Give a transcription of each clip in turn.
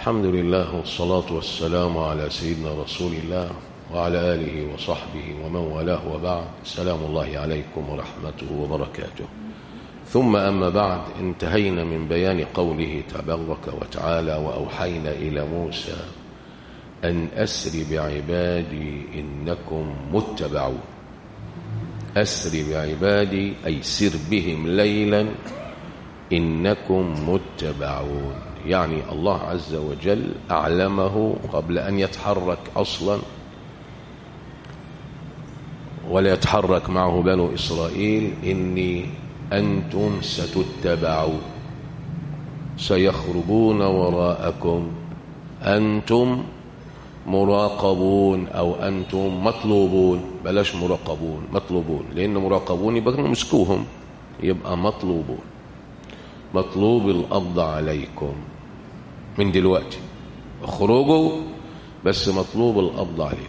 الحمد لله والصلاة والسلام على سيدنا رسول الله وعلى آله وصحبه ومن والاه وبعد سلام الله عليكم ورحمته وبركاته ثم أما بعد انتهينا من بيان قوله تبارك وتعالى وأوحينا إلى موسى أن أسر بعبادي إنكم متبعون أسر بعبادي أي سر بهم ليلا إنكم متبعون يعني الله عز وجل أعلمه قبل أن يتحرك أصلا ولا يتحرك معه بنو إسرائيل إني أنتم ستتبعون سيخرجون وراءكم أنتم مراقبون أو أنتم مطلوبون بلاش مراقبون مطلوبون لأن مراقبون يبقى مسكوهم يبقى مطلوبون مطلوب القبض عليكم من دلوقتي اخرجوا بس مطلوب القبض عليكم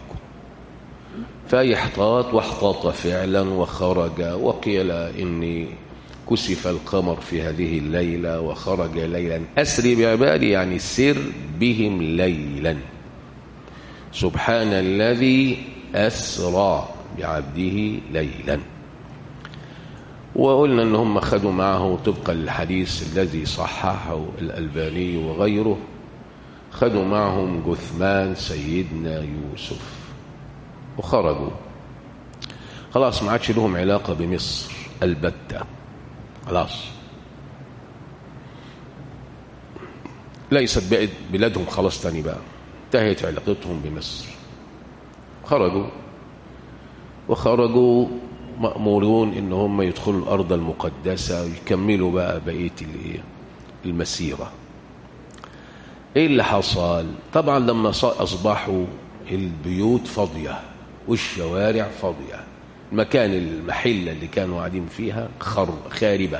فيحتاط واحتاط فعلا وخرج وقيل إني كسف القمر في هذه الليلة وخرج ليلا أسري بعبادي يعني سر بهم ليلا سبحان الذي أسرى بعبده ليلا وقلنا ان هم خدوا معه طبقا للحديث الذي صححه الألباني وغيره خدوا معهم جثمان سيدنا يوسف وخرجوا خلاص ما عادش لهم علاقة بمصر البتة خلاص ليست بقت بلادهم خلاص تاني بقى انتهت علاقتهم بمصر خرجوا وخرجوا مأمورون ان هم يدخلوا الأرض المقدسة ويكملوا بقى بقية المسيرة ايه اللي حصل طبعا لما أصبحوا البيوت فاضية والشوارع فاضية المكان المحلة اللي كانوا قاعدين فيها خاربة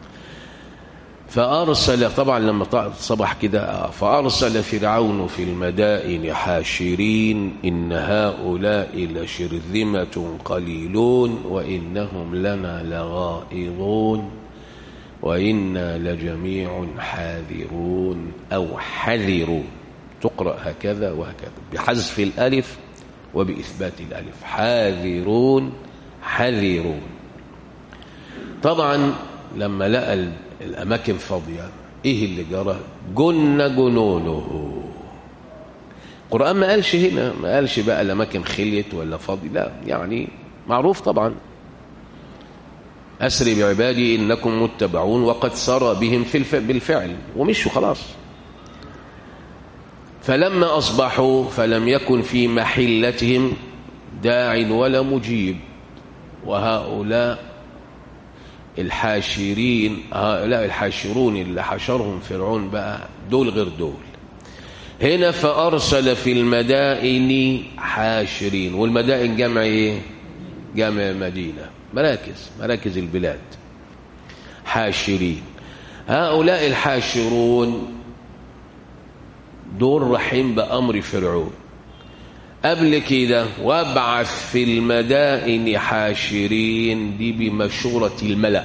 فأرسل طبعا لما صبح كده فأرسل فرعون في المدائن حاشرين إن هؤلاء لشرذمة قليلون وإنهم لنا لغائظون وإنا لجميع حاذرون أو حذرون تقرأ هكذا وهكذا بحذف الألف وبإثبات الألف حاذرون حذرون طبعا لما لقى الأماكن فاضية إيه اللي جرى جن جنونه القرآن ما قالش هنا ما قالش بقى الأماكن خليت ولا فاضي لا يعني معروف طبعا أسري بعبادي إنكم متبعون وقد سرى بهم في بالفعل ومشوا خلاص فلما أصبحوا فلم يكن في محلتهم داع ولا مجيب وهؤلاء الحاشرين هؤلاء الحاشرون اللي حشرهم فرعون بقى دول غير دول هنا فأرسل في المدائن حاشرين والمدائن جمع ايه جمع مدينة مراكز مراكز البلاد حاشرين هؤلاء الحاشرون دول رحيم بأمر فرعون قبل كده وابعث في المدائن حاشرين دي بمشورة الملأ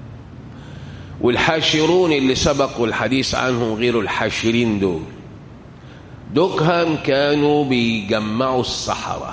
والحاشرون اللي سبقوا الحديث عنهم غير الحاشرين دول دكهم كانوا بيجمعوا الصحراء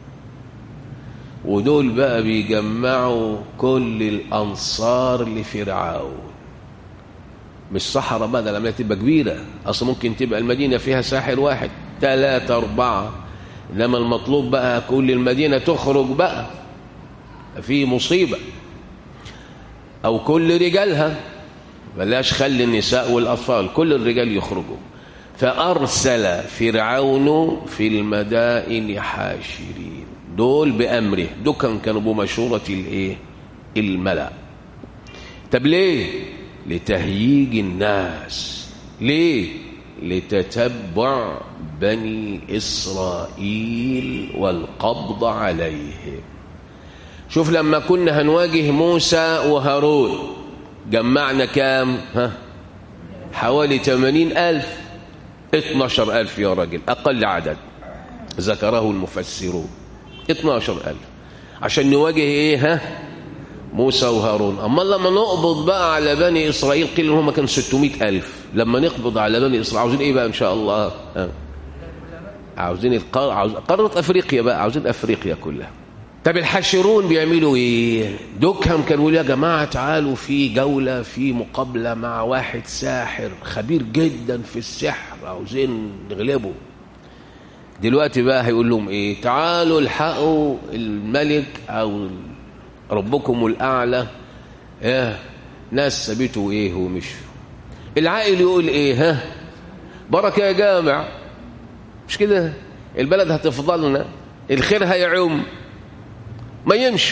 ودول بقى بيجمعوا كل الأنصار لفرعون مش صحراء بقى ده لما تبقى كبيرة أصلا ممكن تبقى المدينة فيها ساحر واحد ثلاثة أربعة إنما المطلوب بقى كل المدينة تخرج بقى في مصيبة أو كل رجالها بلاش خلي النساء والأطفال كل الرجال يخرجوا فأرسل فرعون في المدائن حاشرين دول بأمره دول كانوا بمشورة الإيه الملأ طب ليه لتهييج الناس ليه لتتبع بني إسرائيل والقبض عليهم شوف لما كنا هنواجه موسى وهارون جمعنا كام ها حوالي 80 ألف 12 ألف يا راجل أقل عدد ذكره المفسرون 12 ألف عشان نواجه إيه ها موسى وهارون أما لما نقبض بقى على بني إسرائيل قيل إن هم كانوا 600 ألف لما نقبض على بني إسرائيل عاوزين إيه بقى إن شاء الله ها. عاوزين القار... عاوز... قارة أفريقيا بقى عاوزين أفريقيا كلها طب الحاشرون بيعملوا إيه دوكهم كانوا يا جماعة تعالوا في جولة في مقابلة مع واحد ساحر خبير جدا في السحر عاوزين نغلبه دلوقتي بقى هيقول لهم ايه تعالوا الحقوا الملك او ربكم الاعلى ايه ناس سابته ايه ومشوا العائل يقول ايه ها بركه يا جامع مش كده البلد هتفضلنا الخير هيعم ما يمشوا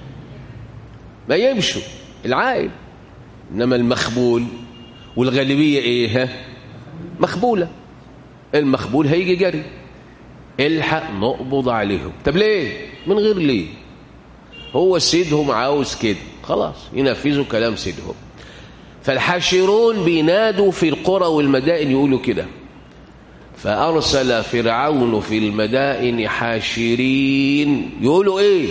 ما يمشوا العائل انما المخبول والغالبيه ايه ها مخبوله المخبول هيجي جري الحق نقبض عليهم طب ليه من غير ليه هو سيدهم عاوز كده خلاص ينفذوا كلام سيدهم فالحاشرون بينادوا في القرى والمدائن يقولوا كده فأرسل فرعون في المدائن حاشرين يقولوا ايه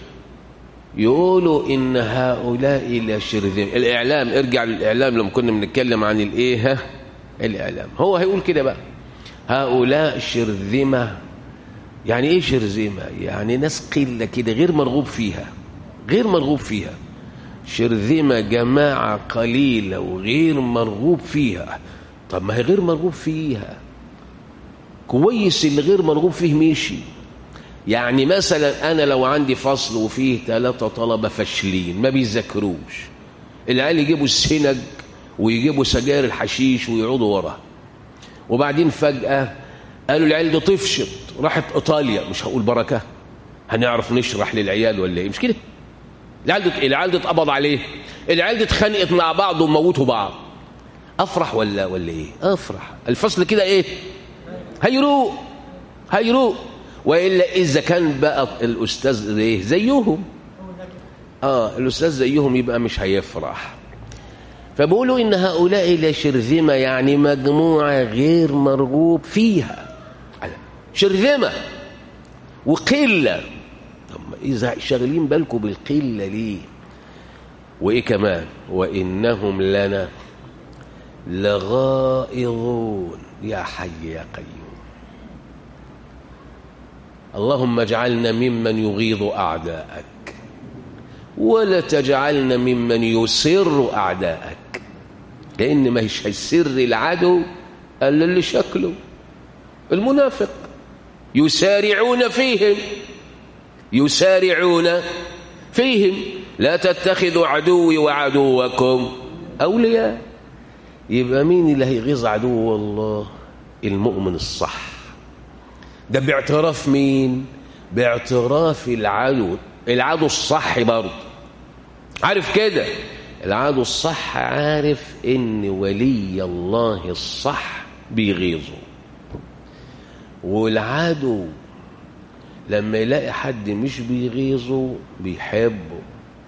يقولوا ان هؤلاء لشرذم الاعلام ارجع للاعلام لما كنا بنتكلم عن الايه الاعلام هو هيقول كده بقى هؤلاء شرذمه يعني ايه شرذمه يعني ناس قله كده غير مرغوب فيها غير مرغوب فيها شرذمه جماعه قليله وغير مرغوب فيها طب ما هي غير مرغوب فيها كويس اللي غير مرغوب فيه ماشي يعني مثلا انا لو عندي فصل وفيه ثلاثه طلبه فاشلين ما بيذاكروش العيال يجيبوا السنج ويجيبوا سجاير الحشيش ويقعدوا ورا وبعدين فجاه قالوا العيال دي طفشت راحت ايطاليا مش هقول بركه هنعرف نشرح للعيال ولا ايه مش كده العيال دي العيال دي اتقبض عليه العيال دي اتخانقت مع بعض وموتوا بعض افرح ولا ولا ايه افرح الفصل كده ايه هيروق هيروق والا اذا كان بقى الاستاذ ايه زيهم اه الاستاذ زيهم يبقى مش هيفرح فبيقولوا ان هؤلاء لشرذمه يعني مجموعه غير مرغوب فيها شرذمه وقله طب اذا شاغلين بالكم بالقله ليه وايه كمان وانهم لنا لغائظون يا حي يا قيوم اللهم اجعلنا ممن يغيظ أعداءك ولا تجعلنا ممن يسر أعداءك لأن ما هيش هيسر العدو إلا اللي شكله المنافق يسارعون فيهم يسارعون فيهم لا تتخذوا عدوي وعدوكم أولياء يبقى مين اللي هيغيظ عدو الله المؤمن الصح ده باعتراف مين باعتراف العدو العدو الصح برضه عارف كده العدو الصح عارف ان ولي الله الصح بيغيظه والعدو لما يلاقي حد مش بيغيظه بيحبه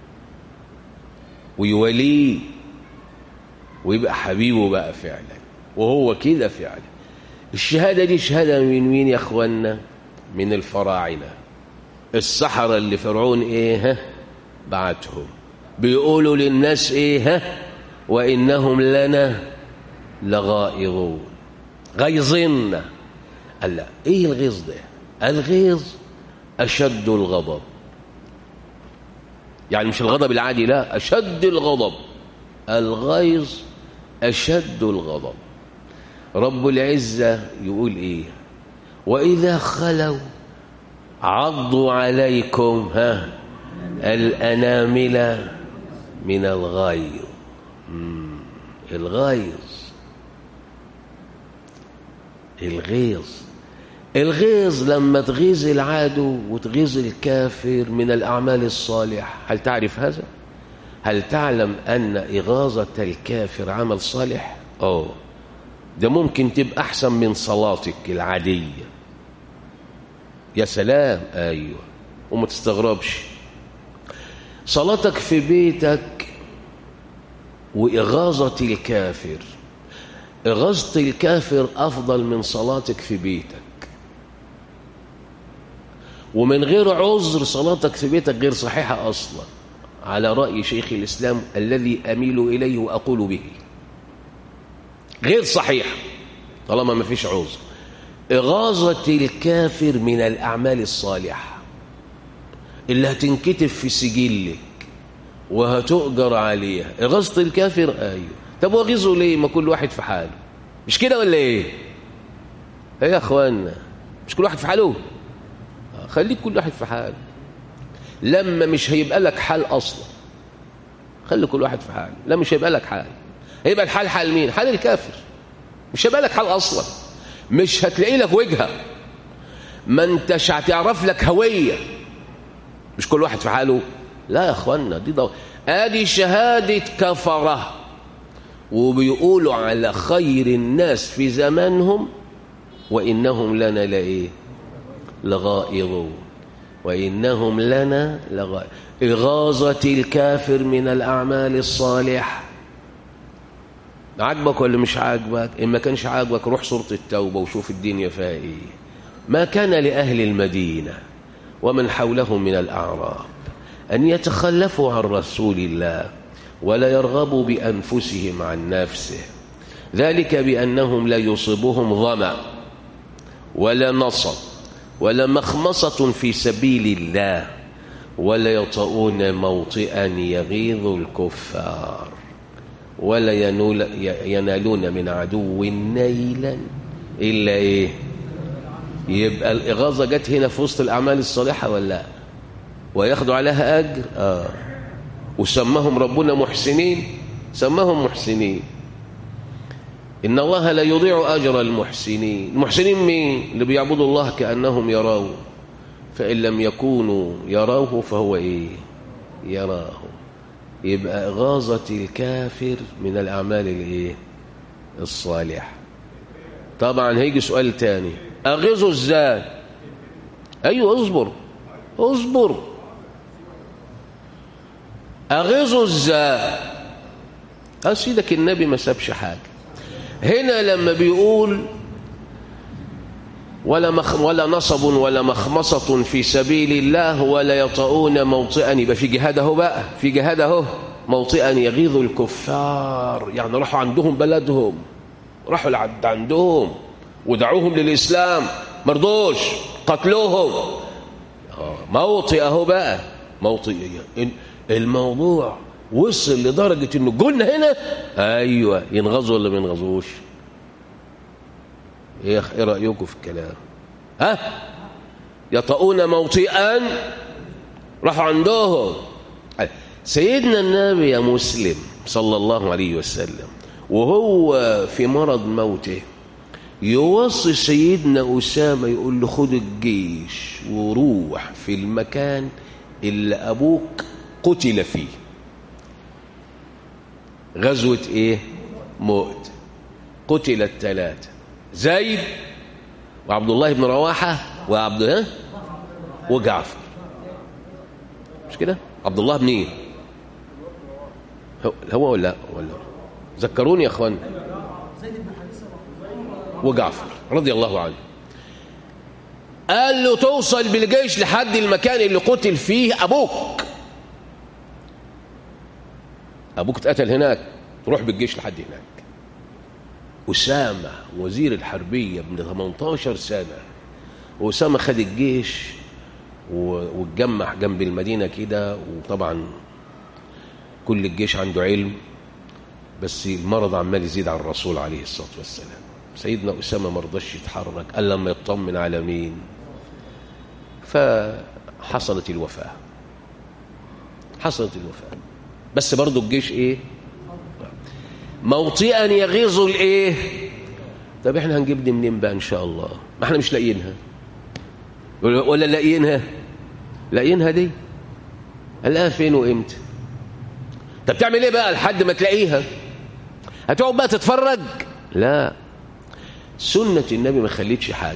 ويوليه ويبقى حبيبه بقى فعلا وهو كده فعلا الشهادة دي شهادة من مين يا اخوانا من الفراعنة السحرة اللي فرعون ايه ها بعتهم بيقولوا للناس ايه ها وإنهم لنا لغائظون غيظنا قال لا ايه الغيظ ده الغيظ أشد الغضب يعني مش الغضب العادي لا أشد الغضب الغيظ أشد الغضب رب العزة يقول إيه وإذا خلوا عضوا عليكم ها الأنامل من الغيظ الغيظ الغيظ الغيظ لما تغيظ العدو وتغيظ الكافر من الأعمال الصالحة هل تعرف هذا؟ هل تعلم أن إغاظة الكافر عمل صالح؟ أوه ده ممكن تبقى أحسن من صلاتك العادية يا سلام أيوة وما تستغربش صلاتك في بيتك وإغاظة الكافر إغاظة الكافر أفضل من صلاتك في بيتك ومن غير عذر صلاتك في بيتك غير صحيحة أصلا على رأي شيخ الإسلام الذي أميل إليه وأقول به غير صحيح طالما ما فيش عذر إغاظة الكافر من الأعمال الصالحة اللي هتنكتب في سجلك وهتؤجر عليها إغاظة الكافر أيوه طب وغيظه ليه ما كل واحد في حاله مش كده ولا ايه ايه يا اخوانا مش كل واحد في حاله خليك كل واحد في حاله لما مش هيبقى لك حال اصلا خلي كل واحد في حاله لا مش هيبقى لك حال هيبقى الحال حال مين حال الكافر مش هيبقى لك حال اصلا مش هتلاقي لك وجهه ما انتش هتعرف لك هويه مش كل واحد في حاله لا يا اخوانا دي ضو... ادي شهاده كفره وبيقولوا على خير الناس في زمانهم وانهم لنا لايه لغائظون وانهم لنا لغائظ اغاظه الكافر من الاعمال الصالحه عاجبك ولا مش عاجبك ان ما كانش عاجبك روح سوره التوبه وشوف الدنيا فيها ايه ما كان لاهل المدينه ومن حولهم من الاعراب ان يتخلفوا عن رسول الله ولا يرغبوا بانفسهم عن نفسه ذلك بانهم لا يصيبهم ظما ولا نصب ولا مخمصه في سبيل الله ولا يطؤون موطئا يغيظ الكفار ولا ينول ينالون من عدو نيلا الا ايه يبقى الاغاظه جت هنا في وسط الاعمال الصالحه ولا لا وياخدوا عليها اجر اه وسماهم ربنا محسنين سماهم محسنين إن الله لا يضيع أجر المحسنين المحسنين مين اللي بيعبدوا الله كأنهم يراه فإن لم يكونوا يراه فهو إيه يراه يبقى إغاظة الكافر من الأعمال الإيه الصالحة طبعا هيجي سؤال تاني أغيظه إزاي أيوه اصبر اصبر أغيظه ازاي سيدك النبي ما سابش حاجة هنا لما بيقول ولا مخ ولا نصب ولا مخمصة في سبيل الله ولا يطؤون موطئا يبقى في جهاد اهو بقى في جهاد اهو موطئا يغيظ الكفار يعني راحوا عندهم بلدهم راحوا لعند عندهم ودعوهم للإسلام مرضوش قتلوهم موطئ اهو بقى موطئ الموضوع وصل لدرجة انه جولنا هنا ايوه ينغزوا ولا ما ينغزوش ايه ايه رايكم في الكلام ها يطؤون موطئا راحوا عندهم سيدنا النبي يا مسلم صلى الله عليه وسلم وهو في مرض موته يوصي سيدنا أسامة يقول له خد الجيش وروح في المكان اللي أبوك قتل فيه غزوة ايه مؤت قتل الثلاثة زيد وعبد الله بن رواحة وعبد ها وجعفر مش كده عبد الله بن ايه هو ولا ولا ذكروني يا اخوان وجعفر رضي الله عنه قال له توصل بالجيش لحد المكان اللي قتل فيه ابوك ابوك اتقتل هناك تروح بالجيش لحد هناك أسامة وزير الحربية ابن 18 سنة وأسامة خد الجيش واتجمع جنب المدينة كده وطبعا كل الجيش عنده علم بس المرض عمال يزيد على الرسول عليه الصلاة والسلام سيدنا أسامة ما رضاش يتحرك قال لما يطمن على مين فحصلت الوفاة حصلت الوفاة بس برضو الجيش ايه موطئا يغيظ الايه طب احنا هنجيب دي منين بقى ان شاء الله ما احنا مش لاقيينها ولا لاقيينها لاقيينها دي هنلاقيها فين وامتى طب تعمل ايه بقى لحد ما تلاقيها هتقعد بقى تتفرج لا سنة النبي ما خليتش حاجة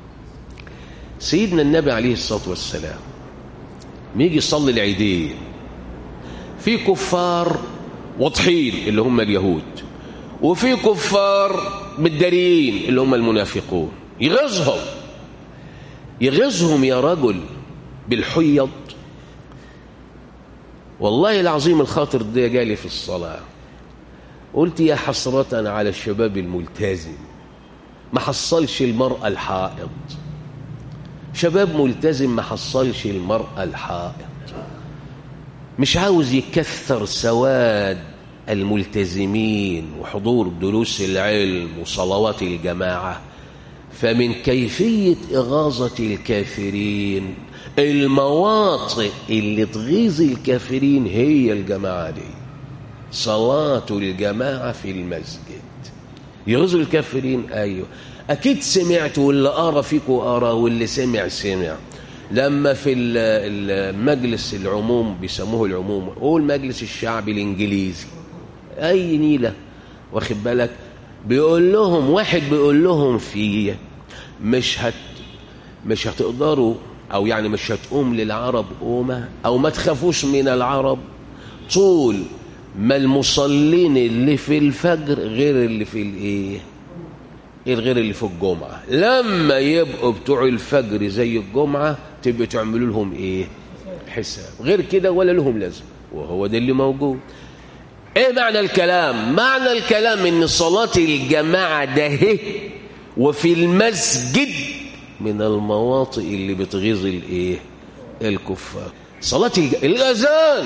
سيدنا النبي عليه الصلاة والسلام ميجي يصلي العيدين في كفار واضحين اللي هم اليهود وفي كفار مداريين اللي هم المنافقون يغيظهم يغيظهم يا رجل بالحيض والله العظيم الخاطر ده جالي في الصلاة قلت يا حسرة على الشباب الملتزم ما حصلش المرأة الحائض شباب ملتزم ما حصلش المرأة الحائض مش عاوز يكثر سواد الملتزمين وحضور دروس العلم وصلوات الجماعة فمن كيفية إغاظة الكافرين المواطئ اللي تغيظ الكافرين هي الجماعة دي صلاة الجماعة في المسجد يغيظ الكافرين أيوه أكيد سمعت واللي قرا فيكم قرا واللي سمع سمع لما في المجلس العموم بيسموه العموم هو المجلس الشعبي الإنجليزي أي نيلة واخد بالك بيقول لهم واحد بيقول لهم في مش هت مش هتقدروا او يعني مش هتقوم للعرب قومه او ما تخافوش من العرب طول ما المصلين اللي في الفجر غير اللي في الايه غير اللي في الجمعه لما يبقوا بتوع الفجر زي الجمعه تبقوا تعملوا لهم ايه حساب غير كده ولا لهم لازم وهو ده اللي موجود ايه معنى الكلام معنى الكلام ان صلاه الجماعه ده هي وفي المسجد من المواطئ اللي بتغيظ الايه الكفار صلاه الج... الاذان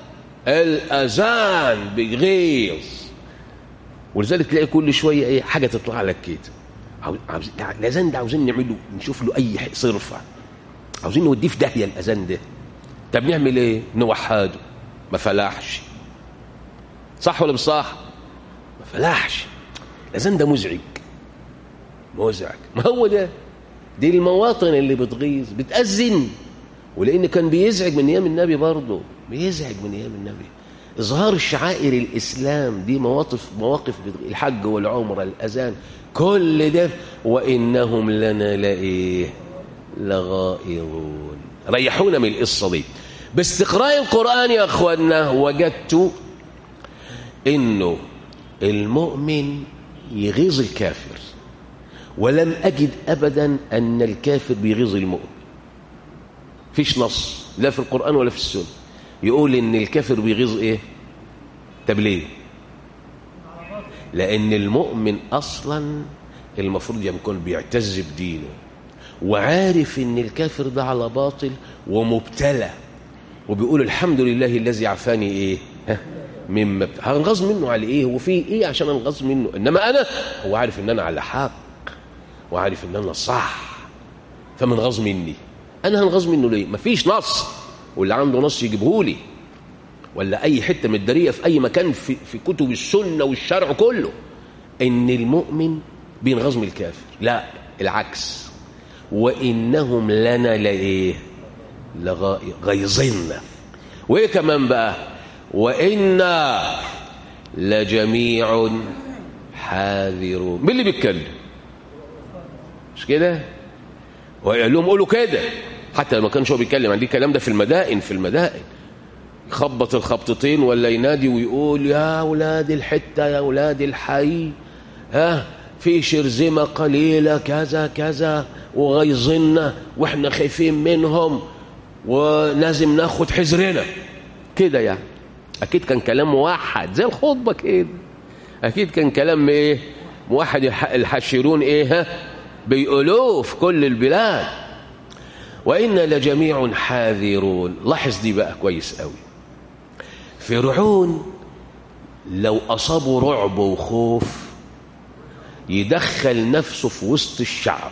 الاذان بيغيظ ولذلك تلاقي كل شويه ايه حاجه تطلع لك كده عاوز يعني الاذان ده عاوزين نعمله نشوف له اي صرفه عاوزين نوديه في داهيه الاذان ده طب نعمل ايه نوحده ما فلاحش صح ولا مش صح ما فلاحش الاذان ده مزعج مزعج ما هو ده دي المواطن اللي بتغيظ بتأذن ولأن كان بيزعج من أيام النبي برضه بيزعج من أيام النبي إظهار شعائر الإسلام دي مواقف مواقف الحج والعمرة الأذان كل ده وإنهم لنا لإيه لغائظون ريحونا من القصة دي باستقراء القرآن يا أخوانا وجدت إنه المؤمن يغيظ الكافر ولم أجد أبدا أن الكافر بيغيظ المؤمن فيش نص لا في القرآن ولا في السنة يقول إن الكافر بيغيظ إيه طب ليه لأن المؤمن أصلا المفروض يكون بيعتز بدينه وعارف إن الكافر ده على باطل ومبتلى وبيقول الحمد لله الذي عفاني إيه ها مما هنغاظ منه على إيه هو في إيه عشان أنغاظ منه إنما أنا هو عارف إن أنا على حق وعارف ان انا صح فمن غاظ مني انا هنغاظ منه ليه مفيش نص واللي عنده نص يجيبه لي ولا اي حته متداريه في اي مكان في, في كتب السنه والشرع كله ان المؤمن بينغاظ من الكافر لا العكس وانهم لنا لايه لغيظنا وايه كمان بقى وانا لجميع حاذرون مين اللي بيتكلم مش كده وقال لهم قولوا كده حتى لما كانش هو بيتكلم عن دي الكلام ده في المدائن في المدائن يخبط الخبطتين ولا ينادي ويقول يا اولاد الحته يا اولاد الحي ها في شرذمه قليله كذا كذا وغيظنا واحنا خايفين منهم ولازم ناخد حذرنا كده يعني اكيد كان كلام موحد زي الخطبه كده اكيد كان كلام ايه موحد الحشرون ايه ها بيقولوه في كل البلاد وإنا لجميع حاذرون لاحظ دي بقى كويس قوي فرعون لو أصابه رعب وخوف يدخل نفسه في وسط الشعب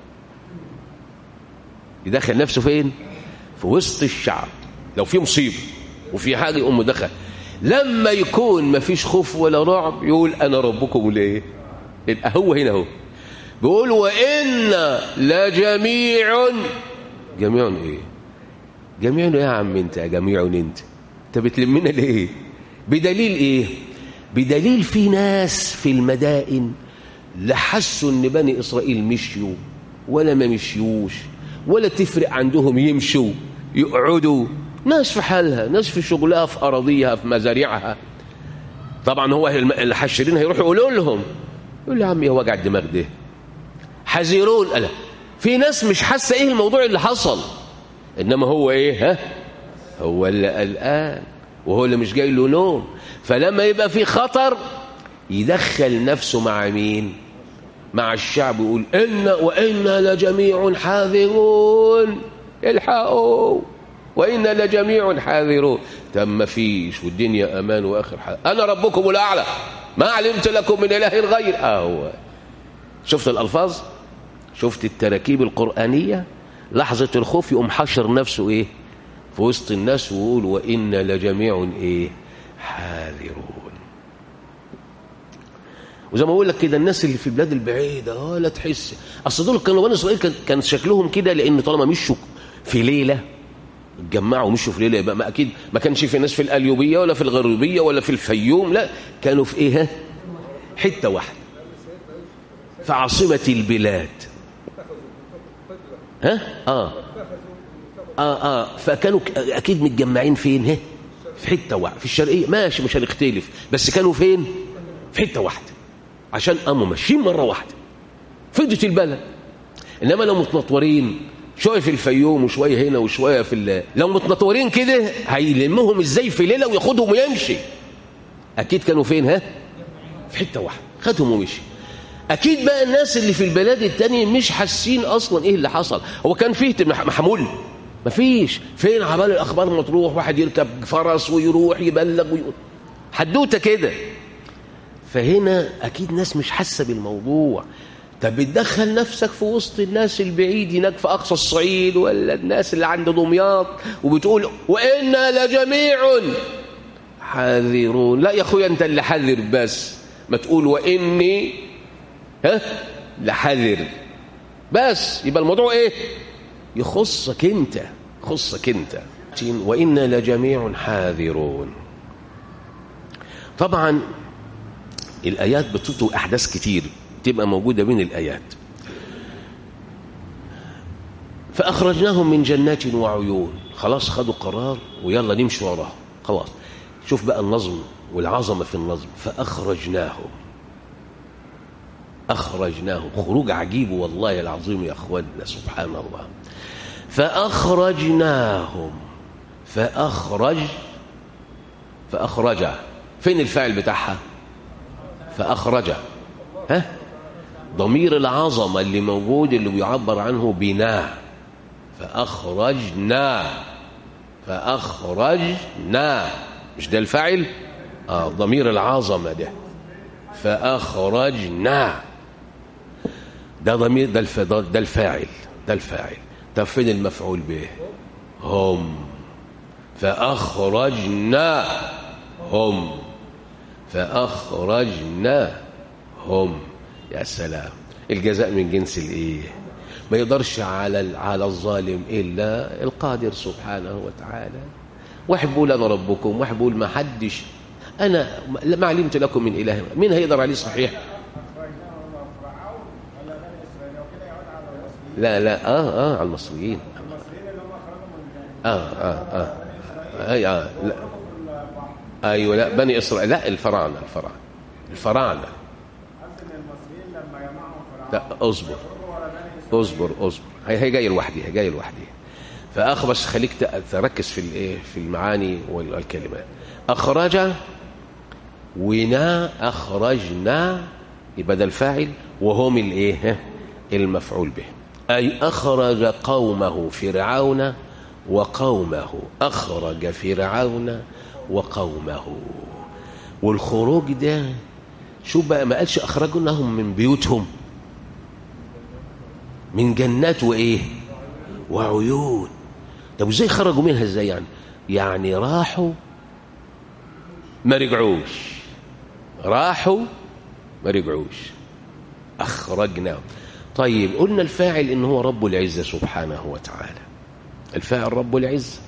يدخل نفسه فين في وسط الشعب لو في مصيبة وفي حاجة يقوم مدخل لما يكون ما فيش خوف ولا رعب يقول أنا ربكم ليه يبقى هو هنا هو بيقول وإن لجميع جميع ايه جميع ايه يا عم انت يا جميع انت انت بتلمنا ليه بدليل ايه بدليل في ناس في المدائن لا حسوا ان بني اسرائيل مشيوا ولا ما مشيوش ولا تفرق عندهم يمشوا يقعدوا ناس في حالها ناس في شغلها في اراضيها في مزارعها طبعا هو الحشرين هيروحوا يقولوا لهم يقول يا عم يا وجع الدماغ ده حذرون ألا في ناس مش حاسه ايه الموضوع اللي حصل انما هو ايه ها هو اللي قلقان وهو اللي مش جاي له نوم فلما يبقى في خطر يدخل نفسه مع مين مع الشعب يقول إن وإنا لجميع حاذرون الحقوا وإنا لجميع حاذرون طب ما فيش والدنيا أمان وآخر حاجة أنا ربكم الأعلى ما علمت لكم من إله غير أهو شفت الألفاظ شفت التراكيب القرآنية لحظة الخوف يقوم حشر نفسه إيه في وسط الناس ويقول وإنا لجميع إيه حاذرون وزي ما اقول لك كده الناس اللي في البلاد البعيده اه لا تحس اصل دول كانوا بني اسرائيل كان, كان شكلهم كده لان طالما مشوا في ليله اتجمعوا ومشوا في ليله يبقى ما اكيد ما كانش في ناس في القليوبيه ولا في الغربيه ولا في الفيوم لا كانوا في ايه ها حته واحده في عاصمه البلاد ها اه اه اه فكانوا اكيد متجمعين فين ها في حته واحده في الشرقيه ماشي مش هنختلف بس كانوا فين في حته واحده عشان قاموا ماشيين مره واحده فضت البلد انما لو متنطورين شويه في الفيوم وشويه هنا وشويه في ال... لو متنطورين كده هيلمهم ازاي في ليله وياخدهم ويمشي اكيد كانوا فين ها في حته واحده خدهم ومشي اكيد بقى الناس اللي في البلاد التانية مش حاسين اصلا ايه اللي حصل هو كان فيه محمول مفيش فين عبال الاخبار ما تروح واحد يركب فرس ويروح يبلغ ويقول حدوته كده فهنا اكيد ناس مش حاسه بالموضوع طب بتدخل نفسك في وسط الناس البعيد هناك في اقصى الصعيد ولا الناس اللي عند دمياط وبتقول وانا لجميع حاذرون لا يا اخويا انت اللي حذر بس ما تقول واني ها لحذر بس يبقى الموضوع ايه يخصك انت يخصك انت وانا لجميع حاذرون طبعا الآيات بتطوي أحداث كتير تبقى موجودة بين الآيات فأخرجناهم من جنات وعيون خلاص خدوا قرار ويلا نمشي وراه خلاص شوف بقى النظم والعظمة في النظم فأخرجناهم أخرجناهم خروج عجيب والله العظيم يا أخواننا سبحان الله فأخرجناهم فأخرج فأخرج فين الفاعل بتاعها فأخرج ها ضمير العظمة اللي موجود اللي بيعبر عنه بناء فأخرجنا فأخرجنا مش ده الفاعل آه ضمير العظمة ده فأخرجنا ده ضمير ده, الف... ده الفاعل ده الفاعل طب فين المفعول به هم فأخرجنا هم فأخرجناهم يا سلام الجزاء من جنس الايه ما يقدرش على على الظالم الا القادر سبحانه وتعالى واحد بيقول انا ربكم واحد بيقول ما حدش انا ما علمت لكم من اله مين هيقدر عليه صحيح لا لا اه اه على المصريين اه اه اه اي اه لا ايوه لا بني اسرائيل لا الفراعنه الفراعنه الفراعنه لا اصبر اصبر اصبر هي هي جايه لوحدي هي جايه لوحدي فاخ بس خليك تركز في الايه في المعاني والكلمات اخرج ونا اخرجنا يبقى ده الفاعل وهم الايه المفعول به اي اخرج قومه فرعون وقومه اخرج فرعون وقومه والخروج ده شوف بقى ما قالش اخرجناهم من بيوتهم من جنات وايه وعيون طب ازاي خرجوا منها ازاي يعني يعني راحوا ما رجعوش راحوا ما رجعوش اخرجناهم طيب قلنا الفاعل ان هو رب العزه سبحانه وتعالى الفاعل رب العزه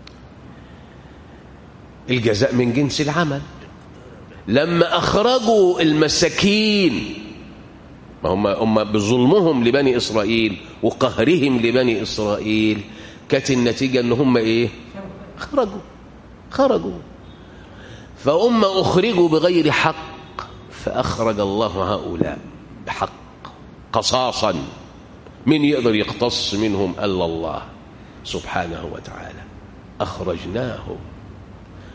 الجزاء من جنس العمل لما أخرجوا المساكين ما هم هم بظلمهم لبني إسرائيل وقهرهم لبني إسرائيل كانت النتيجة أن هم إيه خرجوا خرجوا فهم أخرجوا بغير حق فأخرج الله هؤلاء بحق قصاصا من يقدر يقتص منهم إلا الله سبحانه وتعالى أخرجناهم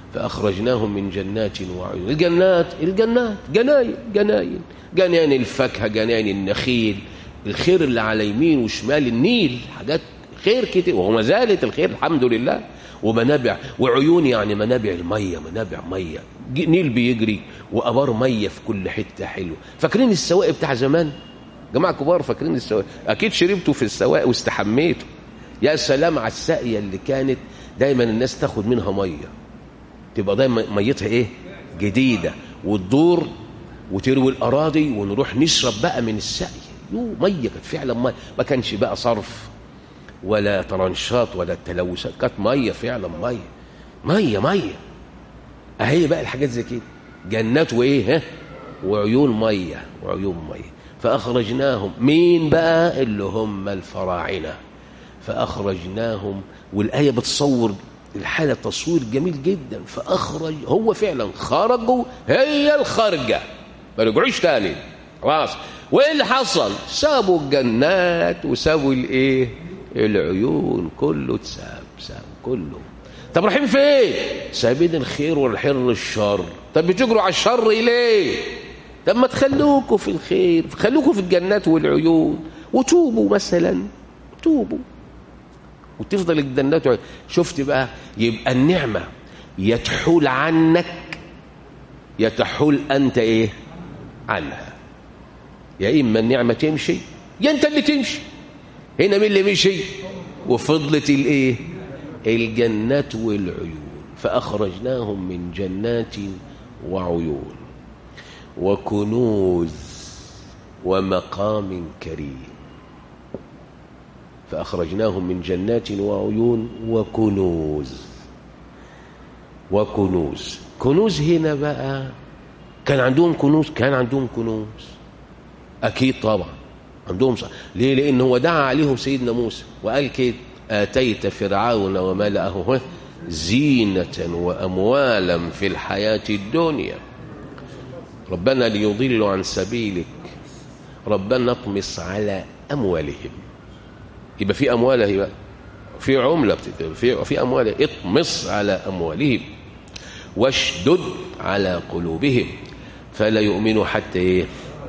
فأخرجناهم من جنات وعيون الجنات الجنات جناين جناين جناين الفاكهة جناين النخيل الخير اللي على يمين وشمال النيل حاجات خير كتير وما زالت الخير الحمد لله ومنابع وعيون يعني منابع المية منابع مية نيل بيجري وأبار مية في كل حتة حلوة فاكرين السواق بتاع زمان جماعة كبار فاكرين السواق أكيد شربتوا في السواق واستحميتوا يا سلام على الساقية اللي كانت دايما الناس تاخد منها مية تبقى دايما ميتها ايه جديدة وتدور وتروي الأراضي ونروح نشرب بقى من الساقية يو مية كانت فعلا مية ما كانش بقى صرف ولا طرنشات ولا تلوثات كانت مية فعلا مية مية مية اهي بقى الحاجات زي كده جنات وايه ها وعيون مية وعيون مية فأخرجناهم مين بقى اللي هم الفراعنة فأخرجناهم والآية بتصور الحالة تصوير جميل جدا فأخرج هو فعلا خرجوا هي الخرجة ما رجعوش تاني خلاص وايه اللي حصل سابوا الجنات وسابوا الايه العيون كله اتساب ساب كله طب رايحين فين سابين الخير والحر الشر طب بتجروا على الشر ليه طب ما تخلوكوا في الخير خلوكوا في الجنات والعيون وتوبوا مثلا توبوا وتفضل الجنات شفت بقى يبقى النعمة يتحول عنك يتحول أنت إيه عنها يا إما النعمة تمشي يا أنت اللي تمشي هنا مين اللي مشي وفضلت الإيه الجنات والعيون فأخرجناهم من جنات وعيون وكنوز ومقام كريم فأخرجناهم من جنات وعيون وكنوز وكنوز كنوز هنا بقى كان عندهم كنوز كان عندهم كنوز أكيد طبعا عندهم صح. ليه لأن هو دعا عليهم سيدنا موسى وقال كده آتيت فرعون وملأه زينة وأموالا في الحياة الدنيا ربنا ليضلوا عن سبيلك ربنا اطمس على أموالهم يبقى في أموال اهي بقى في عملة بتت... في في أموال اطمس على أموالهم واشدد على قلوبهم فلا يؤمنوا حتى إيه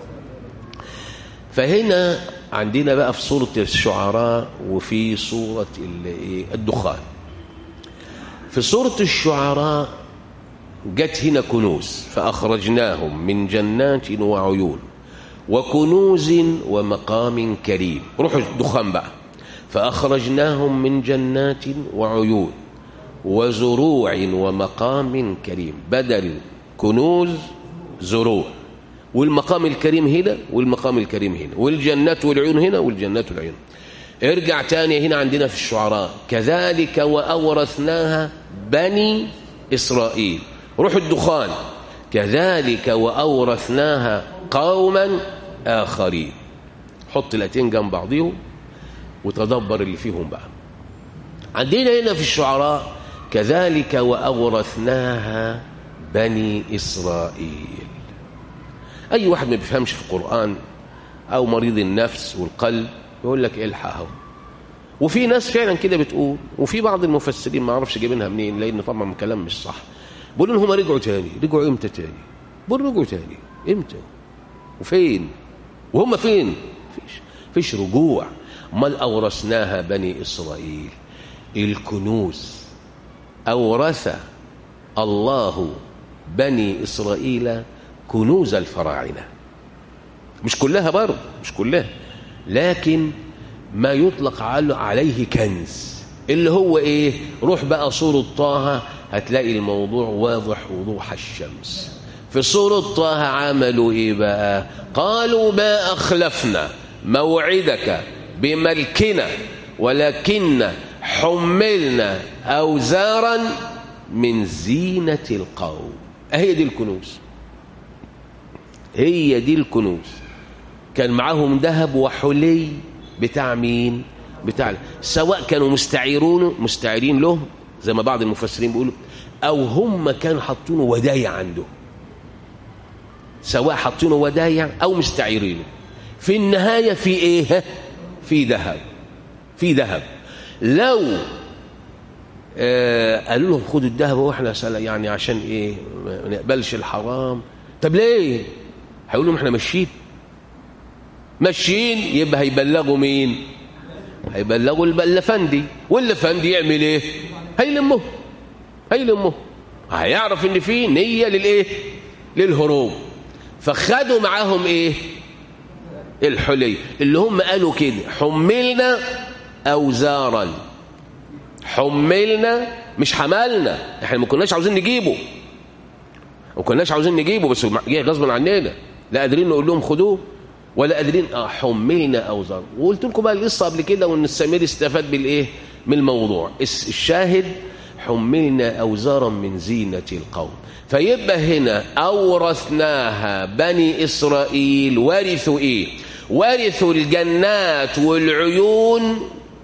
فهنا عندنا بقى في سورة الشعراء وفي سورة الدخان في سورة الشعراء جت هنا كنوز فأخرجناهم من جنات وعيون وكنوز ومقام كريم روحوا الدخان بقى فأخرجناهم من جنات وعيون وزروع ومقام كريم بدل كنوز زروع والمقام الكريم هنا والمقام الكريم هنا والجنات والعيون هنا والجنات والعيون ارجع تاني هنا عندنا في الشعراء كذلك وأورثناها بني إسرائيل روح الدخان كذلك وأورثناها قوما آخرين حط الاتين جنب بعضهم وتدبر اللي فيهم بقى عندنا هنا في الشعراء كذلك وأورثناها بني إسرائيل أي واحد ما بيفهمش في القرآن أو مريض النفس والقلب يقول لك الحقه وفي ناس فعلا كده بتقول وفي بعض المفسرين ما اعرفش جايبينها منين لان طبعا الكلام مش صح بيقولوا ان هم رجعوا تاني رجعوا امتى تاني بيقولوا رجعوا تاني امتى وفين وهم فين فيش فيش رجوع امال اورثناها بني اسرائيل الكنوز اورث الله بني اسرائيل كنوز الفراعنه مش كلها برضه مش كلها لكن ما يطلق عليه كنز اللي هو ايه روح بقى سورة طه هتلاقي الموضوع واضح وضوح الشمس في سورة طه عملوا ايه بقى قالوا ما اخلفنا موعدك بملكنا ولكن حملنا اوزارا من زينة القوم هي دي الكنوز هي دي الكنوز كان معاهم ذهب وحلي بتاع مين بتاع سواء كانوا مستعيرون مستعيرين له زي ما بعض المفسرين بيقولوا او هم كانوا حاطينه ودايع عنده سواء حاطينه ودايع او مستعيرينه في النهايه في ايه في ذهب في ذهب لو آه قالوا لهم خدوا الذهب واحنا سلا يعني عشان ايه ما نقبلش الحرام طب ليه هيقولوا لهم احنا ماشيين ماشيين يبقى هيبلغوا مين هيبلغوا الافندي والافندي يعمل ايه هيلمه هيلمه هيعرف ان في نيه للايه للهروب فخدوا معاهم ايه الحلي اللي هم قالوا كده حملنا اوزارا حملنا مش حملنا احنا ما كناش عاوزين نجيبه ما كناش عاوزين نجيبه بس جه غصبا عننا لا قادرين نقول لهم خدوه ولا قادرين اه حملنا اوزار وقلت لكم بقى القصه قبل كده وان السمير استفاد بالايه من الموضوع الشاهد حملنا اوزارا من زينه القوم فيبقى هنا اورثناها بني اسرائيل ورثوا ايه ورثوا الجنات والعيون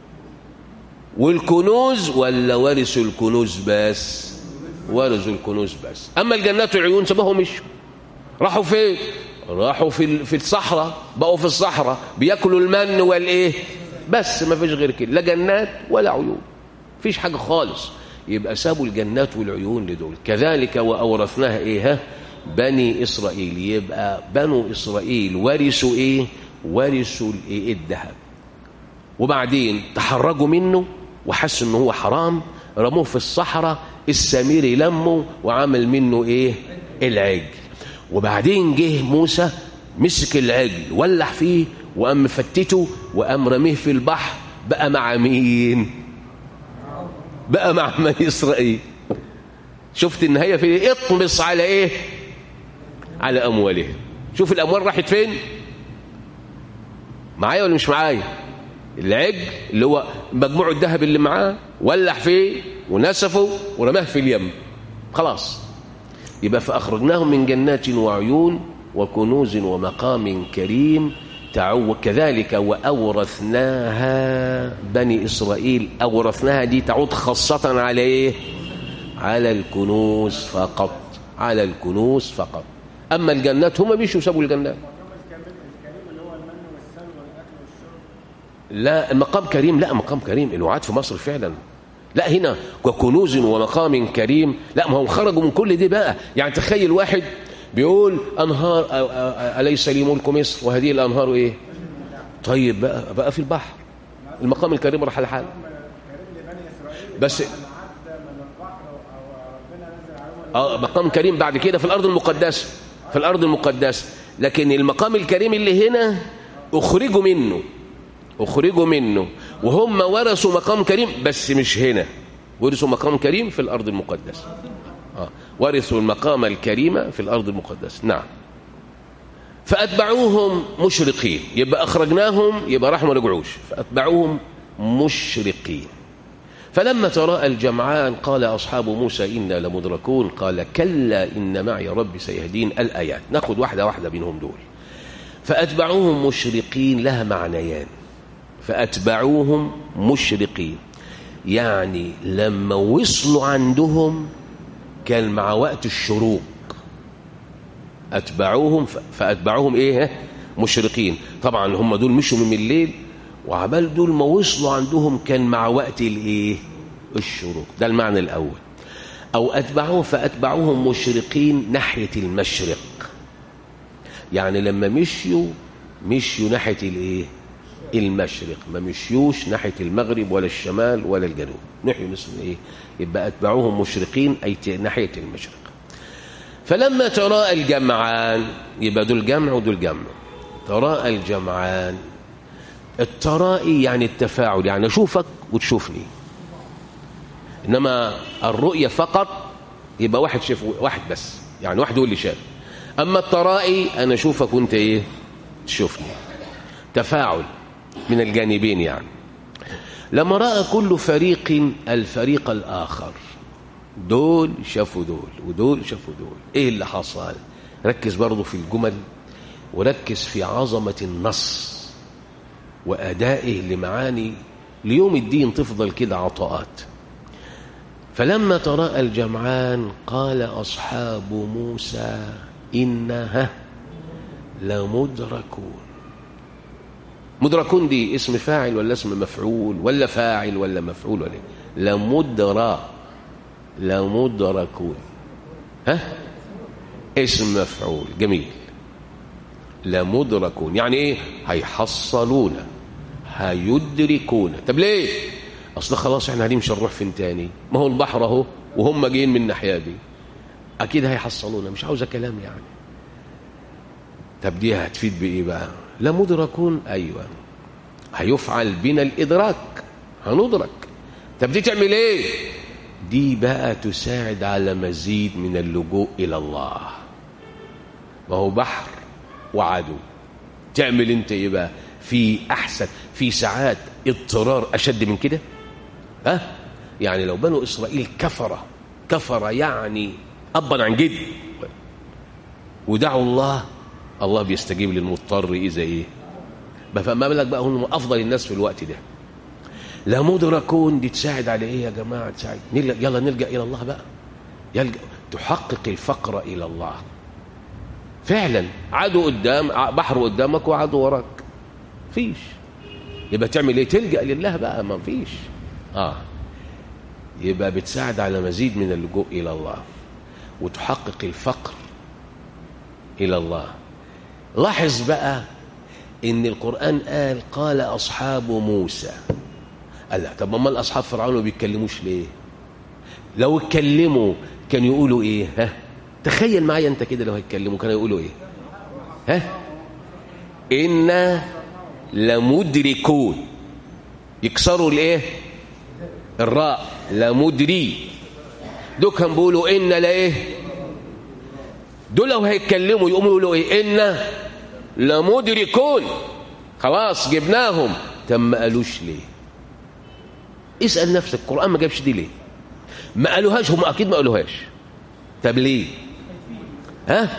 والكنوز ولا ورثوا الكنوز بس ورثوا الكنوز بس اما الجنات والعيون سبهم مشوا راحوا فين راحوا في في الصحراء بقوا في الصحراء بياكلوا المن والايه بس ما فيش غير كده لا جنات ولا عيون فيش حاجه خالص يبقى سابوا الجنات والعيون لدول كذلك واورثناها ايه ها بني اسرائيل يبقى بنو اسرائيل ورثوا ايه ورثوا الايه الذهب وبعدين تحرجوا منه وحسوا ان هو حرام رموه في الصحراء السميري لمه وعمل منه ايه العجل وبعدين جه موسى مسك العجل ولح فيه وقام مفتته وقام رميه في البحر بقى مع مين بقى مع بني اسرائيل شفت النهايه في إيه؟ اطمس على ايه على اموالهم شوف الاموال راحت فين معايا ولا مش معايا العجل اللي هو مجموع الذهب اللي معاه ولح فيه ونسفه ورماه في اليم خلاص يبقى فأخرجناهم من جنات وعيون وكنوز ومقام كريم تعو كذلك وأورثناها بني إسرائيل أورثناها دي تعود خاصة على إيه على الكنوز فقط على الكنوز فقط أما الجنات هم مشوا سابوا الجنات لا المقام كريم لا مقام كريم الوعاد في مصر فعلا لا هنا وكنوز ومقام كريم لا ما هم خرجوا من كل دي بقى يعني تخيل واحد بيقول انهار اليس لي ملك مصر وهذه الانهار ايه طيب بقى بقى في البحر المقام الكريم راح لحاله بس اه مقام كريم بعد كده في الارض المقدسه في الارض المقدسه لكن المقام الكريم اللي هنا اخرجوا منه اخرجوا منه وهم ورثوا مقام كريم بس مش هنا ورثوا مقام كريم في الارض المقدسه آه. ورثوا المقام الكريم في الارض المقدسه نعم فاتبعوهم مشرقين يبقى اخرجناهم يبقى راحوا ما رجعوش فاتبعوهم مشرقين فلما تراءى الجمعان قال اصحاب موسى انا لمدركون قال كلا ان معي ربي سيهدين الايات ناخذ واحده واحده منهم دول فاتبعوهم مشرقين لها معنيان فأتبعوهم مشرقين يعني لما وصلوا عندهم كان مع وقت الشروق أتبعوهم فأتبعوهم إيه مشرقين طبعا هم دول مشوا من الليل وعبال دول ما وصلوا عندهم كان مع وقت الإيه الشروق ده المعنى الأول أو أتبعوهم فأتبعوهم مشرقين ناحية المشرق يعني لما مشيوا مشيوا ناحية الإيه المشرق ما مشيوش ناحية المغرب ولا الشمال ولا الجنوب نحيوا نصف ايه يبقى اتبعوهم مشرقين اي ناحية المشرق فلما تراءى الجمعان يبقى دول جمع ودول جمع تراءى الجمعان الترائي يعني التفاعل يعني اشوفك وتشوفني انما الرؤية فقط يبقى واحد شاف واحد بس يعني واحد هو اللي شاف اما الترائي انا اشوفك وانت ايه تشوفني تفاعل من الجانبين يعني لما رأى كل فريق الفريق الآخر دول شافوا دول ودول شافوا دول ايه اللي حصل ركز برضه في الجمل وركز في عظمة النص وأدائه لمعاني ليوم الدين تفضل كده عطاءات فلما تراءى الجمعان قال أصحاب موسى إنها لمدركون مدركون دي اسم فاعل ولا اسم مفعول ولا فاعل ولا مفعول ولا لمدرى لمدركون ها اسم مفعول جميل لمدركون يعني ايه هيحصلون هيدركون طب ليه اصل خلاص احنا هنمشي نروح فين تاني ما هو البحر اهو وهم جايين من الناحيه دي اكيد هيحصلونا مش عاوزه كلام يعني طب دي هتفيد بايه بقى لا مدركون ايوه هيفعل بنا الادراك هندرك طب دي تعمل ايه دي بقى تساعد على مزيد من اللجوء الى الله ما هو بحر وعدو تعمل انت ايه بقى في احسن في ساعات اضطرار اشد من كده ها يعني لو بنو اسرائيل كفر كفر يعني ابا عن جد ودعوا الله الله بيستجيب للمضطر اذا ايه فما بالك بقى هم افضل الناس في الوقت ده لا مدركون دي تساعد على ايه يا جماعه تساعد نلجأ يلا نلجا الى الله بقى يلجأ تحقق الفقر الى الله فعلا عدو قدام بحر قدامك وعدو وراك فيش يبقى تعمل ايه تلجأ لله بقى ما فيش اه يبقى بتساعد على مزيد من اللجوء الى الله وتحقق الفقر الى الله لاحظ بقى ان القران قال قال اصحاب موسى قال لا طب امال اصحاب فرعون ما بيتكلموش ليه لو اتكلموا كانوا يقولوا ايه ها تخيل معايا انت كده لو هيتكلموا كانوا يقولوا ايه ها إنا لمدركون يكسروا الايه الراء لمدري دول كانوا بيقولوا إنا لايه دول لو هيتكلموا يقوموا يقولوا ايه إنا لمدركون خلاص جبناهم طب ما قالوش ليه اسأل نفسك القرآن ما جابش دي ليه ما قالوهاش هم أكيد ما قالوهاش طب ليه ها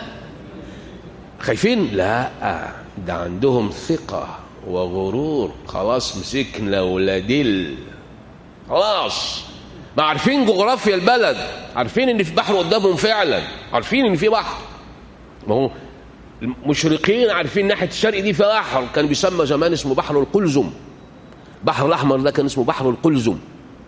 خايفين لا ده عندهم ثقة وغرور خلاص مسكنا ولادل خلاص ما عارفين جغرافيا البلد عارفين ان في بحر قدامهم فعلا عارفين ان في بحر ما هو المشرقين عارفين ناحيه الشرق دي في بحر كان بيسمى زمان اسمه بحر القلزم بحر الاحمر ده كان اسمه بحر القلزم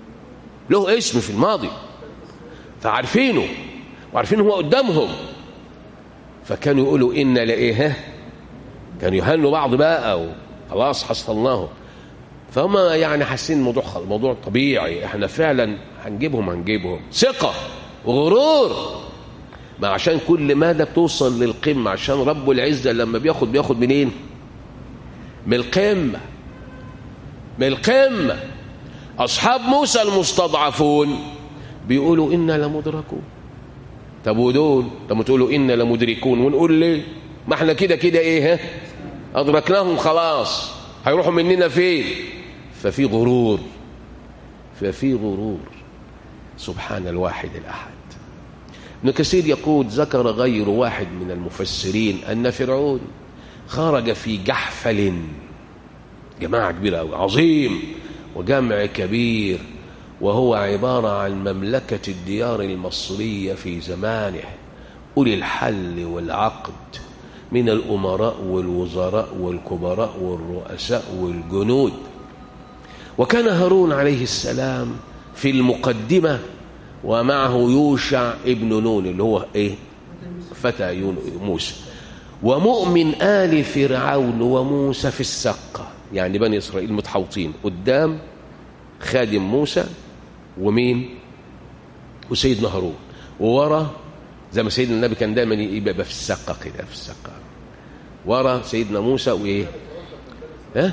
له اسم في الماضي فعارفينه وعارفين هو قدامهم فكانوا يقولوا إنا لإيه كانوا يهنوا بعض بقى خلاص حصلناه فهم يعني حاسين الموضوع موضوع طبيعي احنا فعلا هنجيبهم هنجيبهم ثقة وغرور ما عشان كل مادة بتوصل للقمة عشان رب العزة لما بياخد بياخد منين من القمة من القمة أصحاب موسى المستضعفون بيقولوا إنا لمدركون طب ودول طب ما تقولوا إنا لمدركون ونقول ليه ما احنا كده كده ايه ها أدركناهم خلاص هيروحوا مننا فين ففي غرور ففي غرور سبحان الواحد الأحد ابن كثير يقول ذكر غير واحد من المفسرين أن فرعون خرج في جحفل جماعة كبيرة أوي عظيم وجمع كبير وهو عبارة عن مملكة الديار المصرية في زمانه أولي الحل والعقد من الأمراء والوزراء والكبراء والرؤساء والجنود وكان هارون عليه السلام في المقدمة ومعه يوشع ابن نون اللي هو ايه فتى موسى ومؤمن آل فرعون وموسى في السقة يعني بني إسرائيل متحوطين قدام خادم موسى ومين وسيدنا هارون وورا زي ما سيدنا النبي كان دايما يبقى في السقة كده في السقة ورا سيدنا موسى وايه ها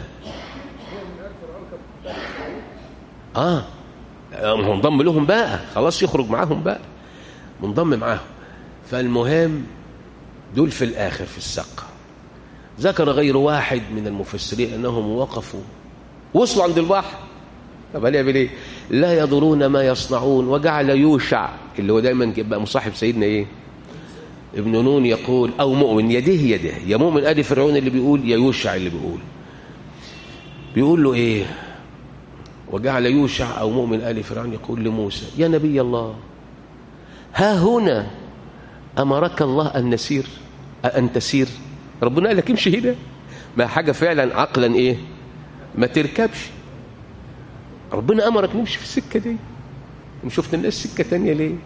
اه منضم لهم بقى خلاص يخرج معاهم بقى منضم معاهم فالمهم دول في الآخر في السقة ذكر غير واحد من المفسرين أنهم وقفوا وصلوا عند البحر طب هل يعمل ايه لا يضرون ما يصنعون وجعل يوشع اللي هو دايما يبقى مصاحب سيدنا ايه ابن نون يقول او مؤمن يده يده يا مؤمن ادي فرعون اللي بيقول يا يوشع اللي بيقول بيقول له ايه وجعل يوشع او مؤمن ال فرعون يقول لموسى يا نبي الله ها هنا امرك الله ان نسير ان تسير ربنا قال لك امشي هنا ما حاجه فعلا عقلا ايه ما تركبش ربنا امرك نمشي في السكه دي شفت الناس سكه تانية ليه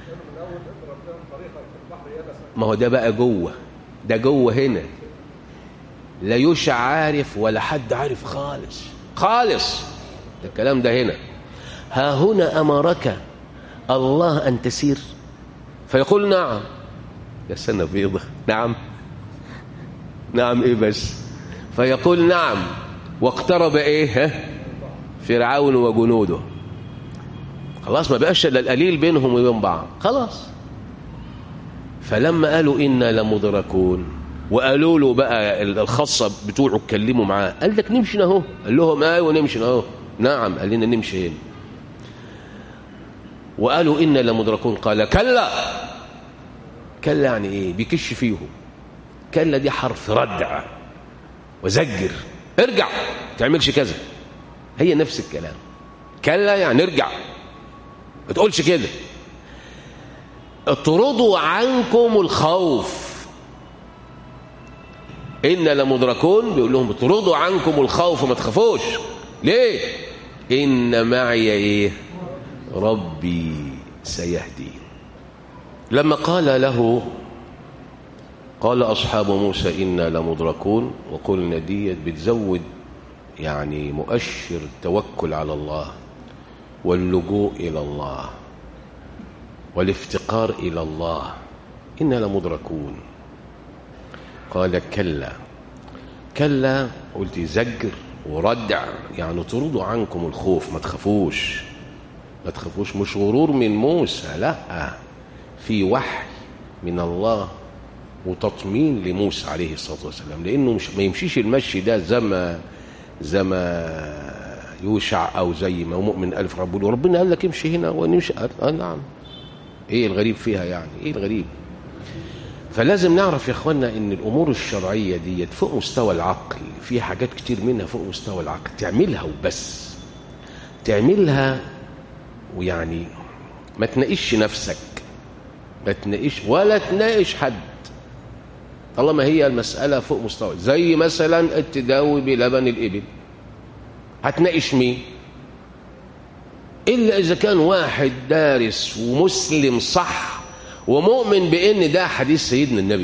ما هو ده بقى جوه ده جوه هنا لا يوشع عارف ولا حد عارف خالص خالص ده الكلام ده هنا ها هنا أمرك الله أن تسير فيقول نعم يا سنة بيضة نعم نعم إيه بس فيقول نعم واقترب إيه ها فرعون وجنوده خلاص ما بقاش الا القليل بينهم وبين بعض خلاص فلما قالوا إنا لمدركون وقالوا له بقى الخاصة بتوعه اتكلموا معاه قال لك نمشي اهو قال لهم ايوه نمشي اهو نعم قال لنا نمشي هنا وقالوا إنا لمدركون قال كلا كلا يعني ايه بيكش فيهم كلا دي حرف ردع وزجر ارجع ما تعملش كذا هي نفس الكلام كلا يعني ارجع ما تقولش كده اطردوا عنكم الخوف إن لمدركون بيقول لهم اطردوا عنكم الخوف ما تخافوش ليه إن معي إيه ربي سيهدي لما قال له قال أصحاب موسى إنا لمدركون وقلنا ديت بتزود يعني مؤشر التوكل على الله واللجوء إلى الله والافتقار إلى الله إنا لمدركون قال كلا كلا قلت زجر وردع يعني طردوا عنكم الخوف ما تخافوش ما تخافوش مش غرور من موسى لا في وحي من الله وتطمين لموسى عليه الصلاة والسلام لأنه مش ما يمشيش المشي ده زي ما زي ما يوشع أو زي ما مؤمن ألف رب وربنا قال لك امشي هنا ونمشي آه نعم ايه الغريب فيها يعني ايه الغريب فلازم نعرف يا اخوانا ان الامور الشرعيه ديت فوق مستوى العقل في حاجات كتير منها فوق مستوى العقل تعملها وبس تعملها ويعني ما تناقش نفسك ما تناقش ولا تناقش حد طالما هي المساله فوق مستوى زي مثلا التداوي بلبن الابل هتناقش مين إلا إذا كان واحد دارس ومسلم صح ومؤمن بأن ده حديث سيدنا النبي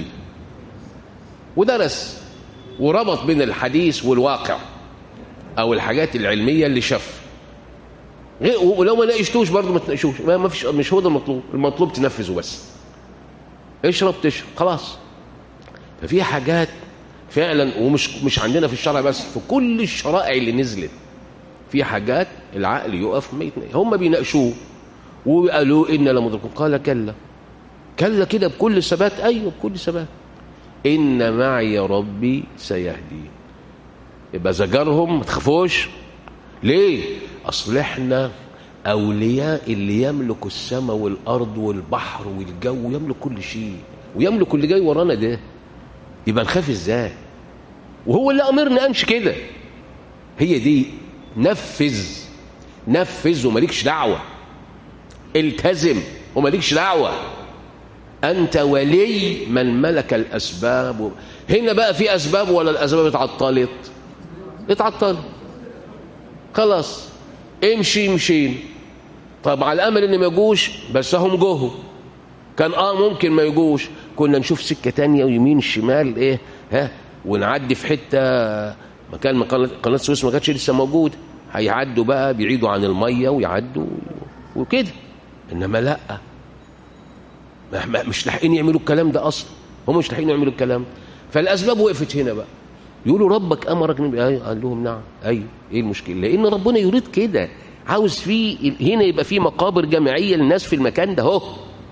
ودرس وربط بين الحديث والواقع أو الحاجات العلمية اللي شاف ولو ما ناقشتوش برضه ما تناقشوش ما فيش مش هو ده المطلوب المطلوب تنفذه بس اشرب تشرب خلاص ففي حاجات فعلا ومش مش عندنا في الشرع بس في كل الشرائع اللي نزلت في حاجات العقل يقف ما يتنقل هم بيناقشوه وقالوا إن لمدركون قال كلا كلا كده بكل ثبات أيوه بكل ثبات إن معي ربي سيهدي يبقى زجرهم ما تخافوش ليه أصل إحنا أولياء اللي يملك السماء والأرض والبحر والجو يملك كل شيء ويملك اللي جاي ورانا ده يبقى نخاف ازاي وهو اللي أمرنا أمشي كده هي دي نفذ نفذ ومالكش دعوة التزم ومالكش دعوة أنت ولي من ملك الأسباب هنا بقى في أسباب ولا الأسباب اتعطلت اتعطلت خلاص امشي مشين طب على الأمل إن ما يجوش بس هم جوه كان اه ممكن ما يجوش كنا نشوف سكة تانية ويمين شمال ايه ها ونعدي في حتة مكان ما قناة السويس ما كانتش لسه موجود هيعدوا بقى بيعيدوا عن المية ويعدوا وكده إنما لأ مش لاحقين يعملوا الكلام ده أصلا هم مش لاحقين يعملوا الكلام فالأسباب وقفت هنا بقى يقولوا ربك أمرك أيوه قال لهم نعم أيوه إيه المشكلة لأن ربنا يريد كده عاوز في هنا يبقى في مقابر جماعية للناس في المكان ده اهو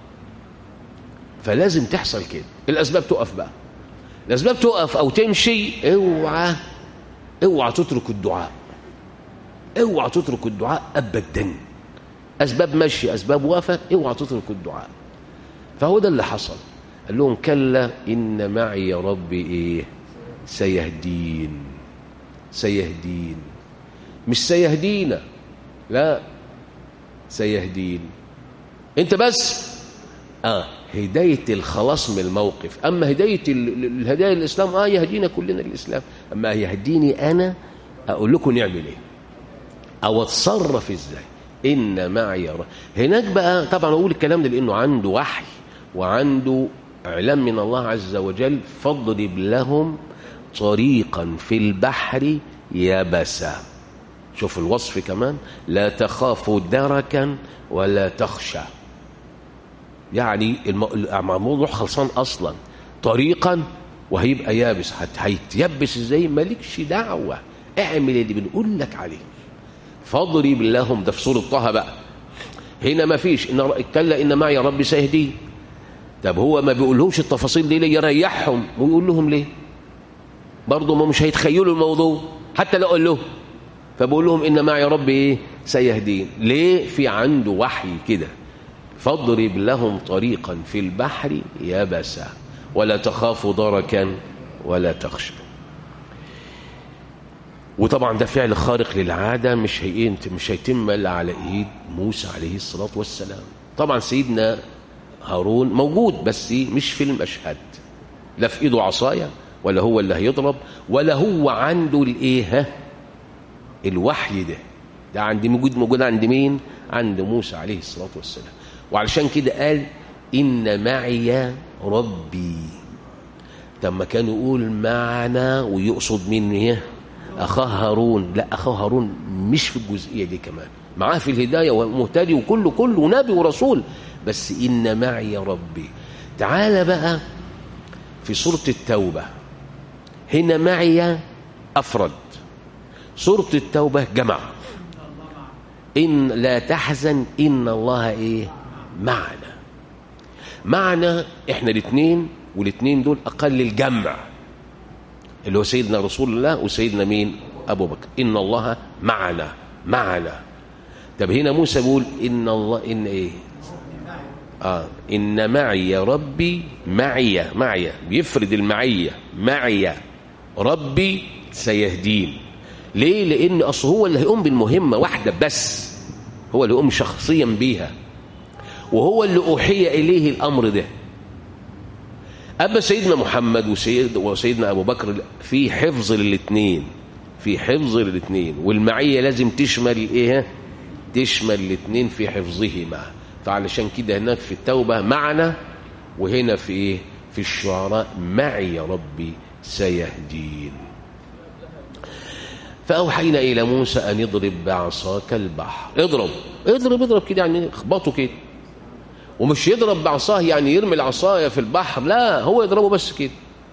فلازم تحصل كده الأسباب تقف بقى الأسباب تقف أو تمشي اوعى اوعى تترك الدعاء اوعى تترك الدعاء ابدا اسباب مشي اسباب وفاه اوعى تترك الدعاء فهو ده اللي حصل قال لهم كلا ان معي ربي ايه سيهدين سيهدين مش سيهدينا لا سيهدين انت بس اه هداية الخلاص من الموقف أما هداية الهداية الإسلام آه يهدينا كلنا الإسلام أما يهديني أنا أقول لكم نعمل إيه او اتصرف ازاي ان معي رب هناك بقى طبعا اقول الكلام ده لانه عنده وحي وعنده اعلام من الله عز وجل فاضرب لهم طريقا في البحر يبسا شوف الوصف كمان لا تخاف دركا ولا تخشى يعني الموضوع خلصان اصلا طريقا وهيبقى يابس هيتيبس ازاي مالكش دعوه اعمل اللي بنقول لك عليه فاضرب لهم ده في سوره طه بقى هنا ما فيش ان كلا ان معي ربي سيهدين طب هو ما بيقولهمش التفاصيل دي ليه يريحهم ويقول لهم ليه برضه ما مش هيتخيلوا الموضوع حتى لو قال لهم فبقول لهم ان معي ربي ايه سيهدين ليه في عنده وحي كده فاضرب لهم طريقا في البحر يبسا ولا تخاف دركا ولا تخشى وطبعا ده فعل خارق للعاده مش هي مش هيتم الا على ايد موسى عليه الصلاه والسلام طبعا سيدنا هارون موجود بس مش في المشهد لا في ايده عصايه ولا هو اللي هيضرب ولا هو عنده الايه الوحي ده ده عند موجود موجود عند مين عند موسى عليه الصلاه والسلام وعلشان كده قال ان معي ربي لما كان يقول معنا ويقصد مين ايه اخاه هارون لا اخاه هارون مش في الجزئيه دي كمان معاه في الهدايه ومهتدي وكله كله نبي ورسول بس ان معي ربي تعال بقى في سوره التوبه هنا معي افرد سوره التوبه جمع ان لا تحزن ان الله ايه معنا معنا احنا الاثنين والاثنين دول اقل الجمع اللي هو سيدنا رسول الله وسيدنا مين ابو بكر ان الله معنا معنا طب هنا موسى بيقول ان الله ان ايه اه ان معي ربي معي معي بيفرد المعيه معي ربي سيهدين ليه لان اصل هو اللي هيقوم بالمهمه واحده بس هو اللي يقوم شخصيا بيها وهو اللي اوحي اليه الامر ده أما سيدنا محمد وسيد وسيدنا أبو بكر في حفظ للاثنين في حفظ للاثنين والمعية لازم تشمل إيه تشمل الاثنين في حفظهما فعلشان كده هناك في التوبة معنا وهنا في إيه في الشعراء معي ربي سيهدين فأوحينا إلى موسى أن يضرب بعصاك البحر اضرب اضرب اضرب كده يعني اخبطه كده ومش يضرب بعصاه يعني يرمي العصاية في البحر لا هو يضربه بس كده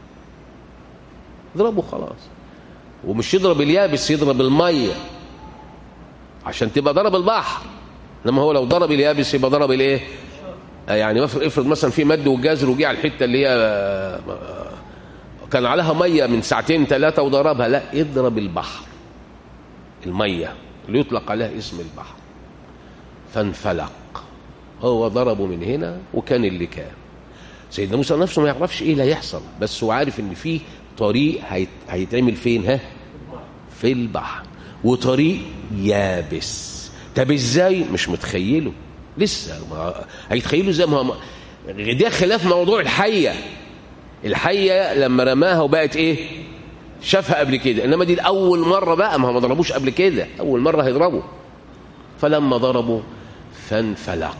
يضربه خلاص ومش يضرب اليابس يضرب المية عشان تبقى ضرب البحر لما هو لو ضرب اليابس يبقى ضرب الايه يعني افرض مثلا في مد وجزر وجه على الحته اللي هي كان عليها ميه من ساعتين ثلاثه وضربها لا اضرب البحر الميه اللي يطلق عليها اسم البحر فانفلق هو ضربه من هنا وكان اللي كان سيدنا موسى نفسه ما يعرفش ايه اللي هيحصل بس هو عارف ان في طريق هيت... هيتعمل فين ها في البحر وطريق يابس طب ازاي مش متخيله لسه ما هيتخيلوا زي ما هو ده خلاف موضوع الحيه الحيه لما رماها وبقت ايه شافها قبل كده انما دي اول مره بقى ما هو ما ضربوش قبل كده اول مره هيضربوا فلما ضربوا فانفلق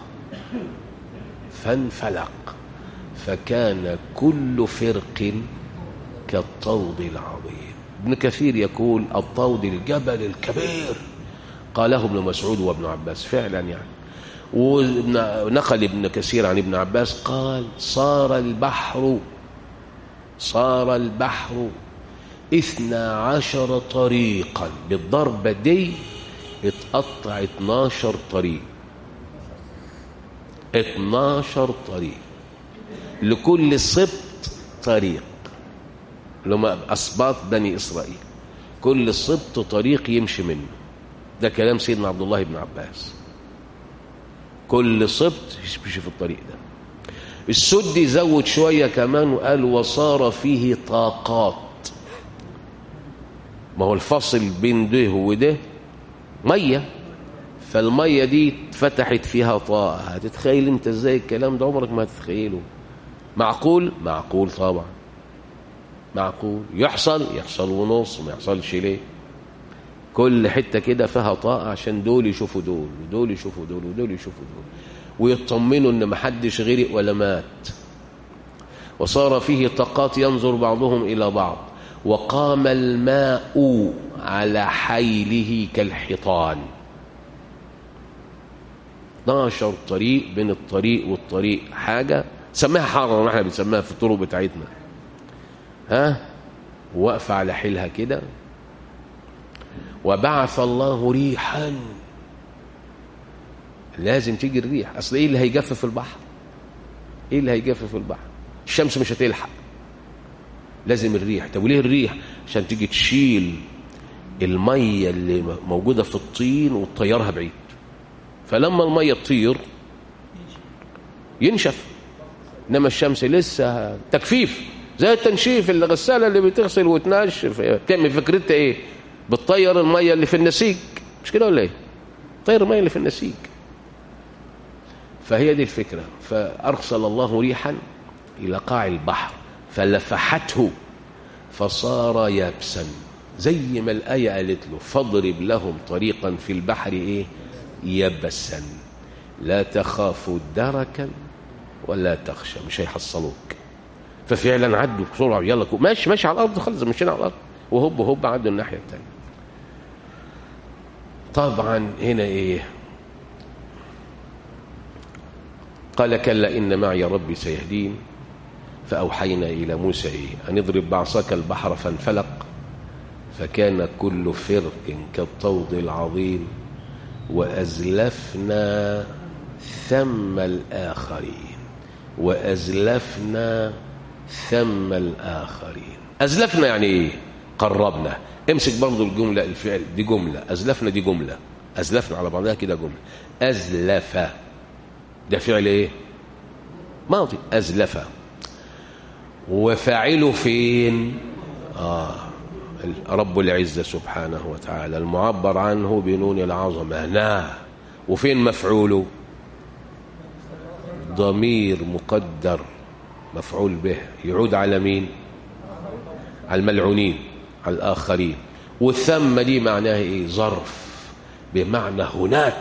فانفلق فكان كل فرق كالطود العظيم ابن كثير يقول الطود الجبل الكبير قاله ابن مسعود وابن عباس فعلا يعني ونقل ابن كثير عن ابن عباس قال صار البحر صار البحر اثنا عشر طريقا بالضربة دي اتقطع 12 طريق 12 طريق لكل سبط طريق اللي هم أسباط بني إسرائيل كل سبط طريق يمشي منه ده كلام سيدنا عبد الله بن عباس كل سبط يمشي في الطريق ده السدي زود شوية كمان وقال وصار فيه طاقات ما هو الفصل بين ده وده مية فالمية دي اتفتحت فيها طاقة هتتخيل انت ازاي الكلام ده عمرك ما هتتخيله معقول معقول طبعا معقول يحصل يحصل ونص ما يحصلش ليه كل حتة كده فيها طاقة عشان دول يشوفوا دول ودول يشوفوا دول ودول يشوفوا دول ويطمنوا ان محدش غرق ولا مات وصار فيه طاقات ينظر بعضهم إلى بعض وقام الماء على حيله كالحيطان 12 طريق بين الطريق والطريق حاجة سماها حارة احنا بنسميها في الطرق بتاعتنا ها واقفة على حيلها كده وبعث الله ريحا لازم تيجي الريح اصل ايه اللي هيجفف البحر ايه اللي هيجفف البحر الشمس مش هتلحق لازم الريح طب وليه الريح عشان تيجي تشيل الميه اللي موجوده في الطين وتطيرها بعيد فلما الميه تطير ينشف انما الشمس لسه تجفيف زي التنشيف الغساله اللي بتغسل وتنشف تعمل فكرتها ايه بتطير الميه اللي في النسيج مش كده ولا ايه طير الميه اللي في النسيج فهي دي الفكره فارسل الله ريحا الى قاع البحر فلفحته فصار يابسا زي ما الايه قالت له فاضرب لهم طريقا في البحر ايه يبسا لا تخافوا دركا ولا تخشى مش هيحصلوك ففعلا عدوا بسرعه يلا ماشي ماشي على الارض خالص مشينا على الارض وهوب هوب عدوا الناحيه الثانيه طبعا هنا ايه قال كلا ان معي ربي سيهدين فاوحينا الى موسى ايه ان اضرب بعصاك البحر فانفلق فكان كل فرق كالطود العظيم وازلفنا ثم الاخرين وازلفنا ثم الاخرين ازلفنا يعني ايه قربنا امسك برضو الجمله الفعل دي جمله ازلفنا دي جمله ازلفنا على بعضها كده جمله ازلف ده فعل ايه ماضي ازلف وفاعله فين اه رب العزه سبحانه وتعالى المعبر عنه بنون العظمه نا وفين مفعوله ضمير مقدر مفعول به يعود على مين على الملعونين على الآخرين والثم دي معناها إيه ظرف بمعنى هناك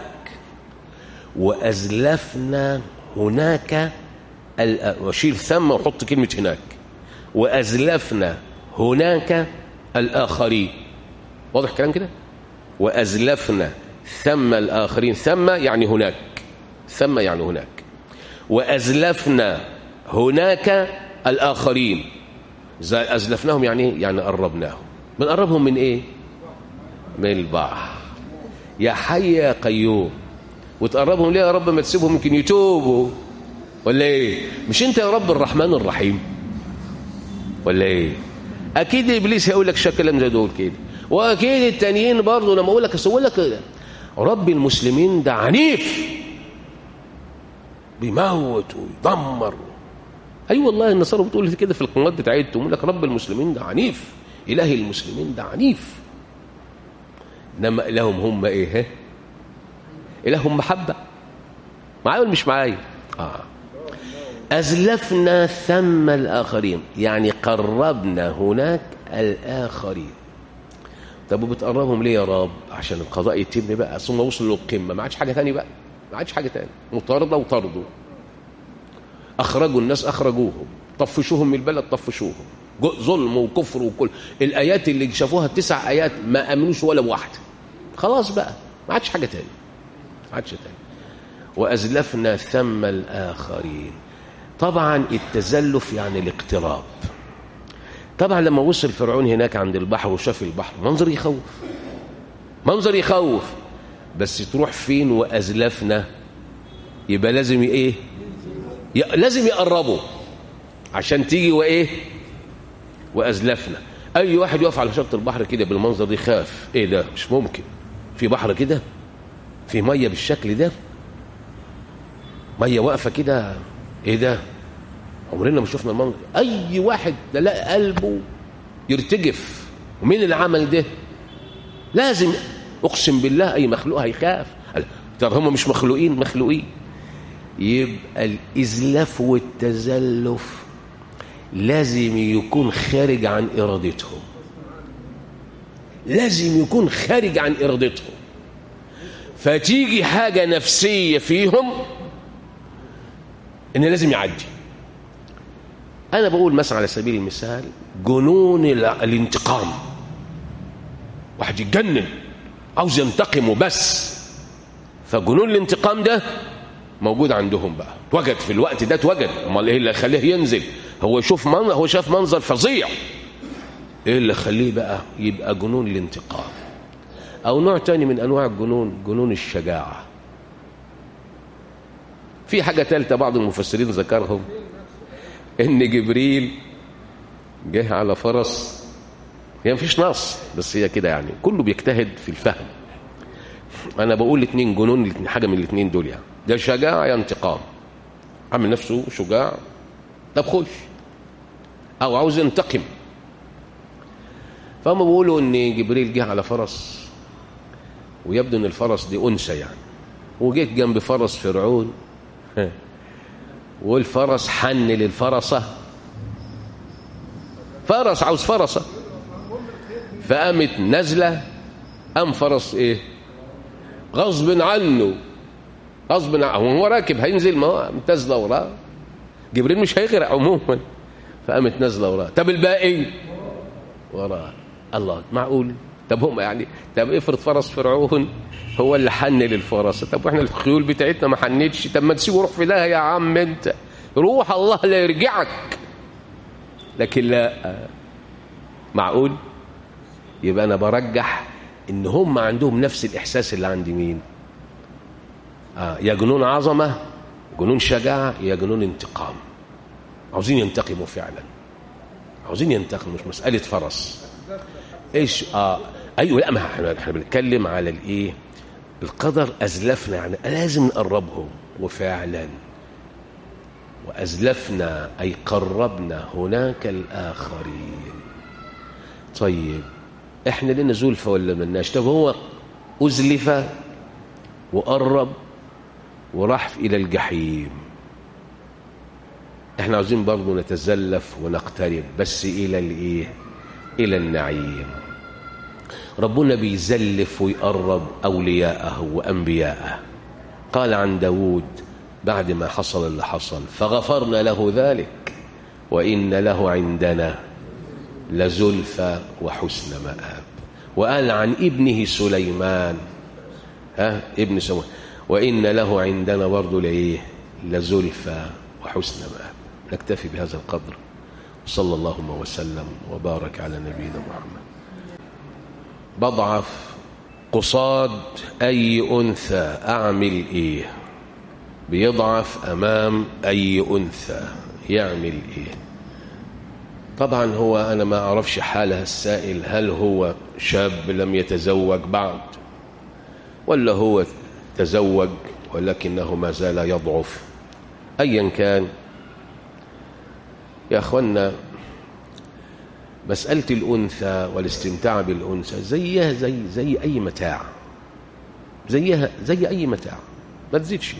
وأزلفنا هناك وشيل ثم وحط كلمة هناك وأزلفنا هناك الآخرين واضح الكلام كده وأزلفنا ثم الآخرين ثم يعني هناك ثم يعني هناك وأزلفنا هناك الآخرين أزلفناهم يعني يعني قربناهم بنقربهم من إيه من البحر يا حي يا قيوم وتقربهم ليه يا رب ما تسيبهم يمكن يتوبوا ولا ايه مش انت يا رب الرحمن الرحيم ولا ايه اكيد ابليس هيقول لك شكل زي دول كده واكيد التانيين برضه لما اقول لك اقول لك رب المسلمين ده عنيف بيموت ويدمر اي أيوة والله النصارى بتقول كده في القنوات بتاعتهم يقول لك رب المسلمين ده عنيف اله المسلمين ده عنيف انما الههم هم ايه الههم محبه معايا ولا مش معايا اه ازلفنا ثم الاخرين يعني قربنا هناك الاخرين طب وبتقربهم ليه يا رب عشان القضاء يتم بقى ثم وصلوا للقمه ما عادش حاجه ثانيه بقى ما عادش حاجه ثانيه مطارده وطردوا اخرجوا الناس اخرجوهم طفشوهم من البلد طفشوهم ظلم وكفر وكل الايات اللي شافوها التسع ايات ما امنوش ولا بواحده خلاص بقى ما عادش حاجه ثانيه ما عادش ثانيه وازلفنا ثم الاخرين طبعا التزلف يعني الاقتراب طبعا لما وصل فرعون هناك عند البحر وشاف البحر منظر يخوف منظر يخوف بس تروح فين وازلفنا يبقى لازم ايه لازم يقربوا عشان تيجي وايه وازلفنا اي واحد يقف على شط البحر كده بالمنظر ده يخاف ايه ده مش ممكن في بحر كده في ميه بالشكل ده ميه واقفه كده ايه ده عمرنا ما شفنا المنظر اي واحد تلاقي قلبه يرتجف ومين اللي عمل ده لازم اقسم بالله اي مخلوق هيخاف طب هم مش مخلوقين مخلوقين يبقى الازلاف والتزلف لازم يكون خارج عن ارادتهم لازم يكون خارج عن إرادتهم فتيجي حاجة نفسية فيهم إن لازم يعدي أنا بقول مثلا على سبيل المثال جنون الانتقام واحد يتجنن عاوز ينتقم وبس فجنون الانتقام ده موجود عندهم بقى اتوجد في الوقت ده اتوجد امال ايه اللي يخليه ينزل هو يشوف منظر هو شاف منظر فظيع ايه اللي يخليه بقى يبقى جنون الانتقام او نوع تاني من انواع الجنون جنون الشجاعه في حاجه ثالثه بعض المفسرين ذكرهم ان جبريل جه على فرس هي مفيش نص بس هي كده يعني كله بيجتهد في الفهم انا بقول الاثنين جنون الاتنين حاجه من الاثنين دول يعني ده شجاعه يا انتقام عامل نفسه شجاع طب خش او عاوز ينتقم فهم بيقولوا ان جبريل جه على فرس ويبدو ان الفرس دي انثى يعني وجيت جنب فرس فرعون والفرس حن للفرسه فرس عاوز فرسه فقامت نازله قام فرس ايه غصب عنه غصب عنه هو راكب هينزل ما هو نازله وراه جبريل مش هيغرق عموما فقامت نازله وراه طب الباقي وراه الله معقول طب هم يعني طب افرض فرس فرعون هو اللي حن للفرس طب واحنا الخيول بتاعتنا ما حنتش طب ما تسيبه روح في ده يا عم انت روح الله لا يرجعك لكن لا معقول يبقى انا برجح ان هم عندهم نفس الاحساس اللي عند مين آه يا جنون عظمه جنون شجاعه يا جنون انتقام عاوزين ينتقموا فعلا عاوزين ينتقموا مش مساله فرس ايش اه ايوه لا ما احنا احنا بنتكلم على الايه القدر ازلفنا يعني لازم نقربهم وفعلا وازلفنا اي قربنا هناك الاخرين طيب احنا لنا زلفه ولا ملناش طب هو ازلف وقرب وراح الى الجحيم احنا عاوزين برضه نتزلف ونقترب بس الى الايه الى النعيم ربنا بيزلف ويقرب اولياءه وانبياءه قال عن داود بعد ما حصل اللي حصل فغفرنا له ذلك وان له عندنا لزلفى وحسن مآب وقال عن ابنه سليمان ها ابن سليمان وإن له عندنا برضه لإيه لزلفى وحسن مآب نكتفي بهذا القدر صلى الله وسلم وبارك على نبينا محمد بضعف قصاد أي أنثى أعمل إيه بيضعف أمام أي أنثى يعمل إيه طبعا هو أنا ما أعرفش حالها السائل هل هو شاب لم يتزوج بعد ولا هو تزوج ولكنه ما زال يضعف أيا كان يا أخوانا مسألة الأنثى والاستمتاع بالأنثى زيها زي زي أي متاع زيها زي أي متاع ما تزيدش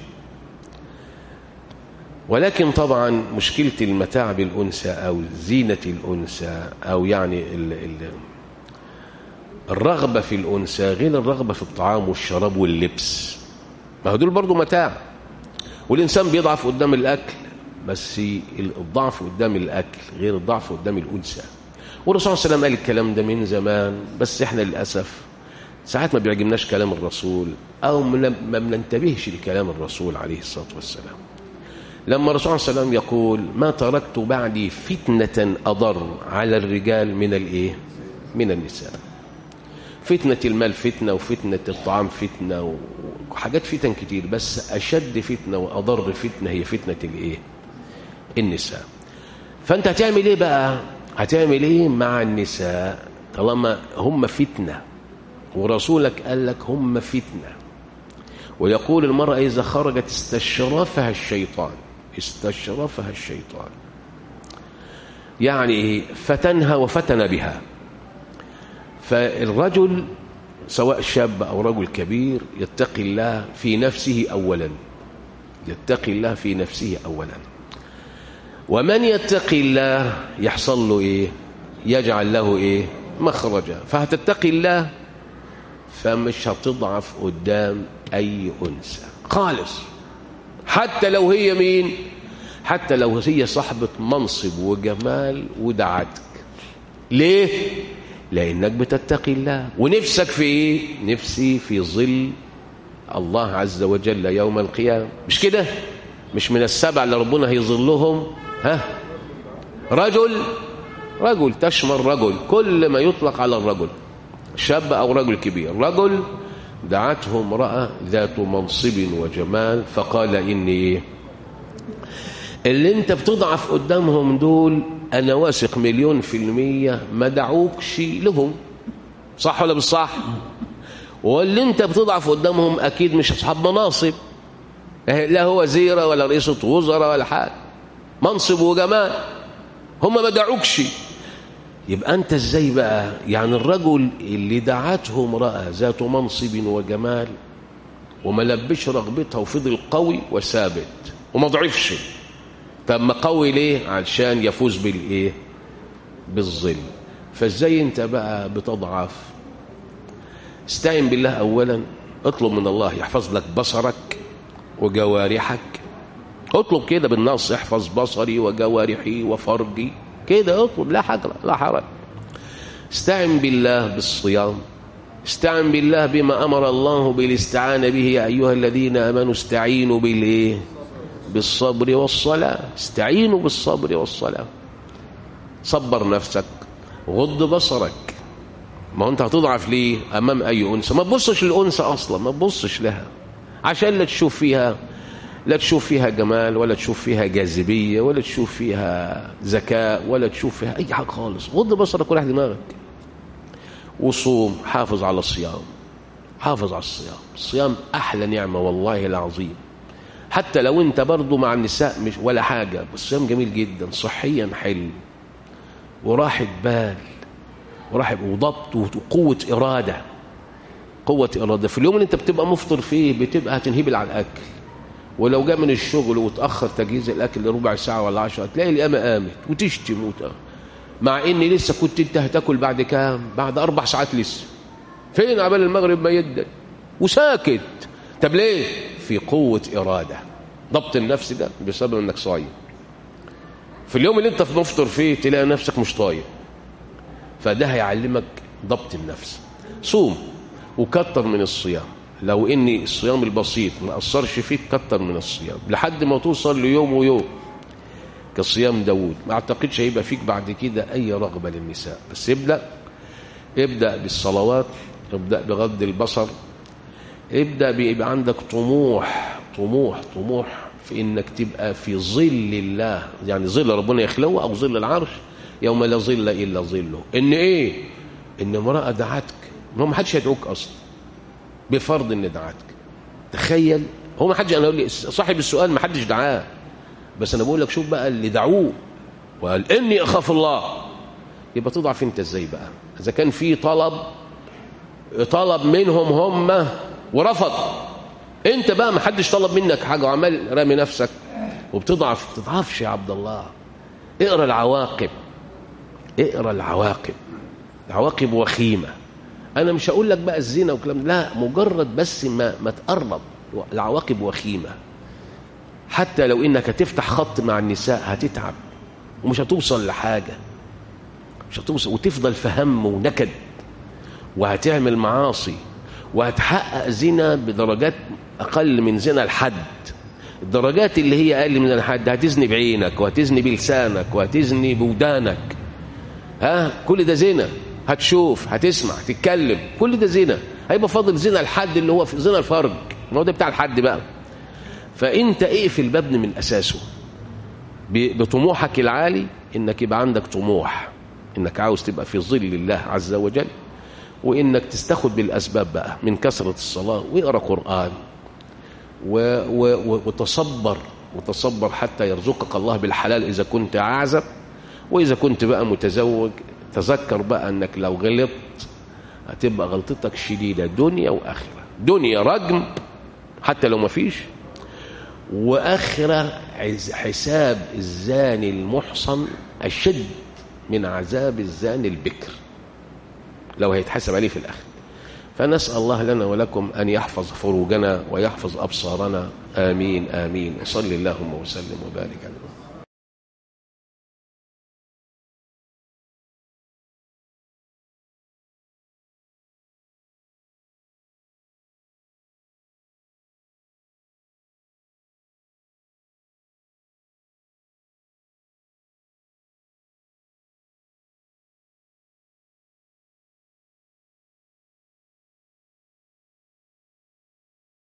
ولكن طبعا مشكلة المتاع بالأنثى أو زينة الأنثى أو يعني ال ال الرغبة في الأنثى غير الرغبة في الطعام والشراب واللبس ما هو دول برضو متاع والإنسان بيضعف قدام الأكل بس الضعف قدام الأكل غير الضعف قدام الأنثى والرسول صلى الله عليه وسلم قال الكلام ده من زمان بس احنا للأسف ساعات ما بيعجبناش كلام الرسول أو ما بننتبهش لكلام الرسول عليه الصلاة والسلام لما الرسول صلى الله عليه وسلم يقول ما تركت بعدي فتنة أضر على الرجال من الإيه؟ من النساء فتنة المال فتنة وفتنة الطعام فتنة وحاجات فتن كتير بس أشد فتنة وأضر فتنة هي فتنة الإيه؟ النساء فأنت هتعمل إيه بقى؟ هتعمل إيه مع النساء طالما هم فتنة ورسولك قال لك هم فتنة ويقول المرأة إذا خرجت استشرفها الشيطان استشرفها الشيطان يعني فتنها وفتن بها فالرجل سواء شاب أو رجل كبير يتقي الله في نفسه أولا يتقي الله في نفسه أولا ومن يتقي الله يحصل له إيه يجعل له إيه مخرجا فهتتقي الله فمش هتضعف قدام أي أنثى خالص حتى لو هي مين حتى لو هي صاحبة منصب وجمال ودعتك ليه لأنك بتتقي الله ونفسك في إيه نفسي في ظل الله عز وجل يوم القيامة مش كده مش من السبع اللي ربنا هيظلهم ها رجل رجل تشمل رجل كل ما يطلق على الرجل شاب أو رجل كبير رجل دعته امرأة ذات منصب وجمال فقال إني إيه اللي انت بتضعف قدامهم دول أنا واثق مليون في المية ما دعوكش لهم صح ولا بالصح واللي انت بتضعف قدامهم أكيد مش أصحاب مناصب لا هو وزيرة ولا رئيسة وزراء ولا حاجة منصب وجمال هم ما دعوكش يبقى أنت إزاي بقى يعني الرجل اللي دعته امرأة ذات منصب وجمال وما لبش رغبتها وفضل قوي وثابت وما ضعفش طب ما قوي ليه علشان يفوز بالايه بالظل فازاي انت بقى بتضعف استعن بالله اولا اطلب من الله يحفظ لك بصرك وجوارحك اطلب كده بالنص احفظ بصري وجوارحي وفرجي كده اطلب لا حرج لا حرج استعن بالله بالصيام استعن بالله بما امر الله بالاستعانه به يا ايها الذين امنوا استعينوا بالايه بالصبر والصلاه استعينوا بالصبر والصلاه صبر نفسك غض بصرك ما انت هتضعف ليه امام اي انثى ما تبصش للانثى اصلا ما تبصش لها عشان لا تشوف فيها لا تشوف فيها جمال ولا تشوف فيها جاذبية ولا تشوف فيها ذكاء ولا تشوف فيها أي حاجة خالص غض بصرك وراح دماغك وصوم حافظ على الصيام حافظ على الصيام الصيام أحلى نعمة والله العظيم حتى لو انت برضو مع النساء مش ولا حاجة الصيام جميل جدا صحيا حلو وراحة بال وراحة وضبط وقوة إرادة قوة إرادة في اليوم اللي انت بتبقى مفطر فيه بتبقى هتنهبل على الأكل ولو جاء من الشغل وتأخر تجهيز الأكل لربع ساعة ولا عشرة تلاقي القيامة قامت وتشتم وت... مع إن لسه كنت أنت هتاكل بعد كام؟ بعد أربع ساعات لسه فين عبال المغرب ما يدن وساكت طب ليه؟ في قوة إرادة ضبط النفس ده بسبب إنك صايم في اليوم اللي أنت في مفطر فيه تلاقي نفسك مش طايق فده هيعلمك ضبط النفس صوم وكتر من الصيام لو ان الصيام البسيط ما اثرش فيك كتر من الصيام لحد ما توصل ليوم ويوم كصيام داوود ما اعتقدش هيبقى فيك بعد كده اي رغبه للنساء بس ابدا ابدا بالصلوات ابدا بغض البصر ابدا بيبقى عندك طموح طموح طموح في انك تبقى في ظل الله يعني ظل ربنا يخلقه او ظل العرش يوم لا ظل الا ظله ان ايه ان امراه دعتك ما حدش هيدعوك اصلا بفرض ان دعاتك تخيل هو ما حدش انا اقول لي صاحب السؤال ما حدش دعاه بس انا بقول لك شوف بقى اللي دعوه وقال اني اخاف الله يبقى تضعف انت ازاي بقى اذا كان في طلب طلب منهم هم ورفض انت بقى ما حدش طلب منك حاجه وعمال رامي نفسك وبتضعف تضعفش يا عبد الله اقرا العواقب اقرا العواقب العواقب وخيمه انا مش هقول لك بقى الزنا وكلام لا مجرد بس ما ما تقرب العواقب وخيمه حتى لو انك هتفتح خط مع النساء هتتعب ومش هتوصل لحاجه مش هتوصل وتفضل في هم ونكد وهتعمل معاصي وهتحقق زنا بدرجات اقل من زنا الحد الدرجات اللي هي اقل من الحد هتزني بعينك وهتزني بلسانك وهتزني بودانك ها كل ده زنا هتشوف هتسمع هتتكلم كل ده زنا هيبقى فاضل زنا الحد اللي هو في زنا الفرج ما هو ده بتاع الحد بقى فانت اقفل بابن من اساسه بطموحك العالي انك يبقى عندك طموح انك عاوز تبقى في ظل الله عز وجل وانك تستخد بالاسباب بقى من كثره الصلاه واقرا قران و و وتصبر وتصبر حتى يرزقك الله بالحلال اذا كنت اعزب واذا كنت بقى متزوج تذكر بقى انك لو غلطت هتبقى غلطتك شديدة دنيا وآخرة دنيا رجم حتى لو ما فيش وآخرة حساب الزاني المحصن أشد من عذاب الزاني البكر لو هيتحسب عليه في الآخر فنسأل الله لنا ولكم أن يحفظ فروجنا ويحفظ أبصارنا آمين آمين وصل اللهم وسلم وبارك على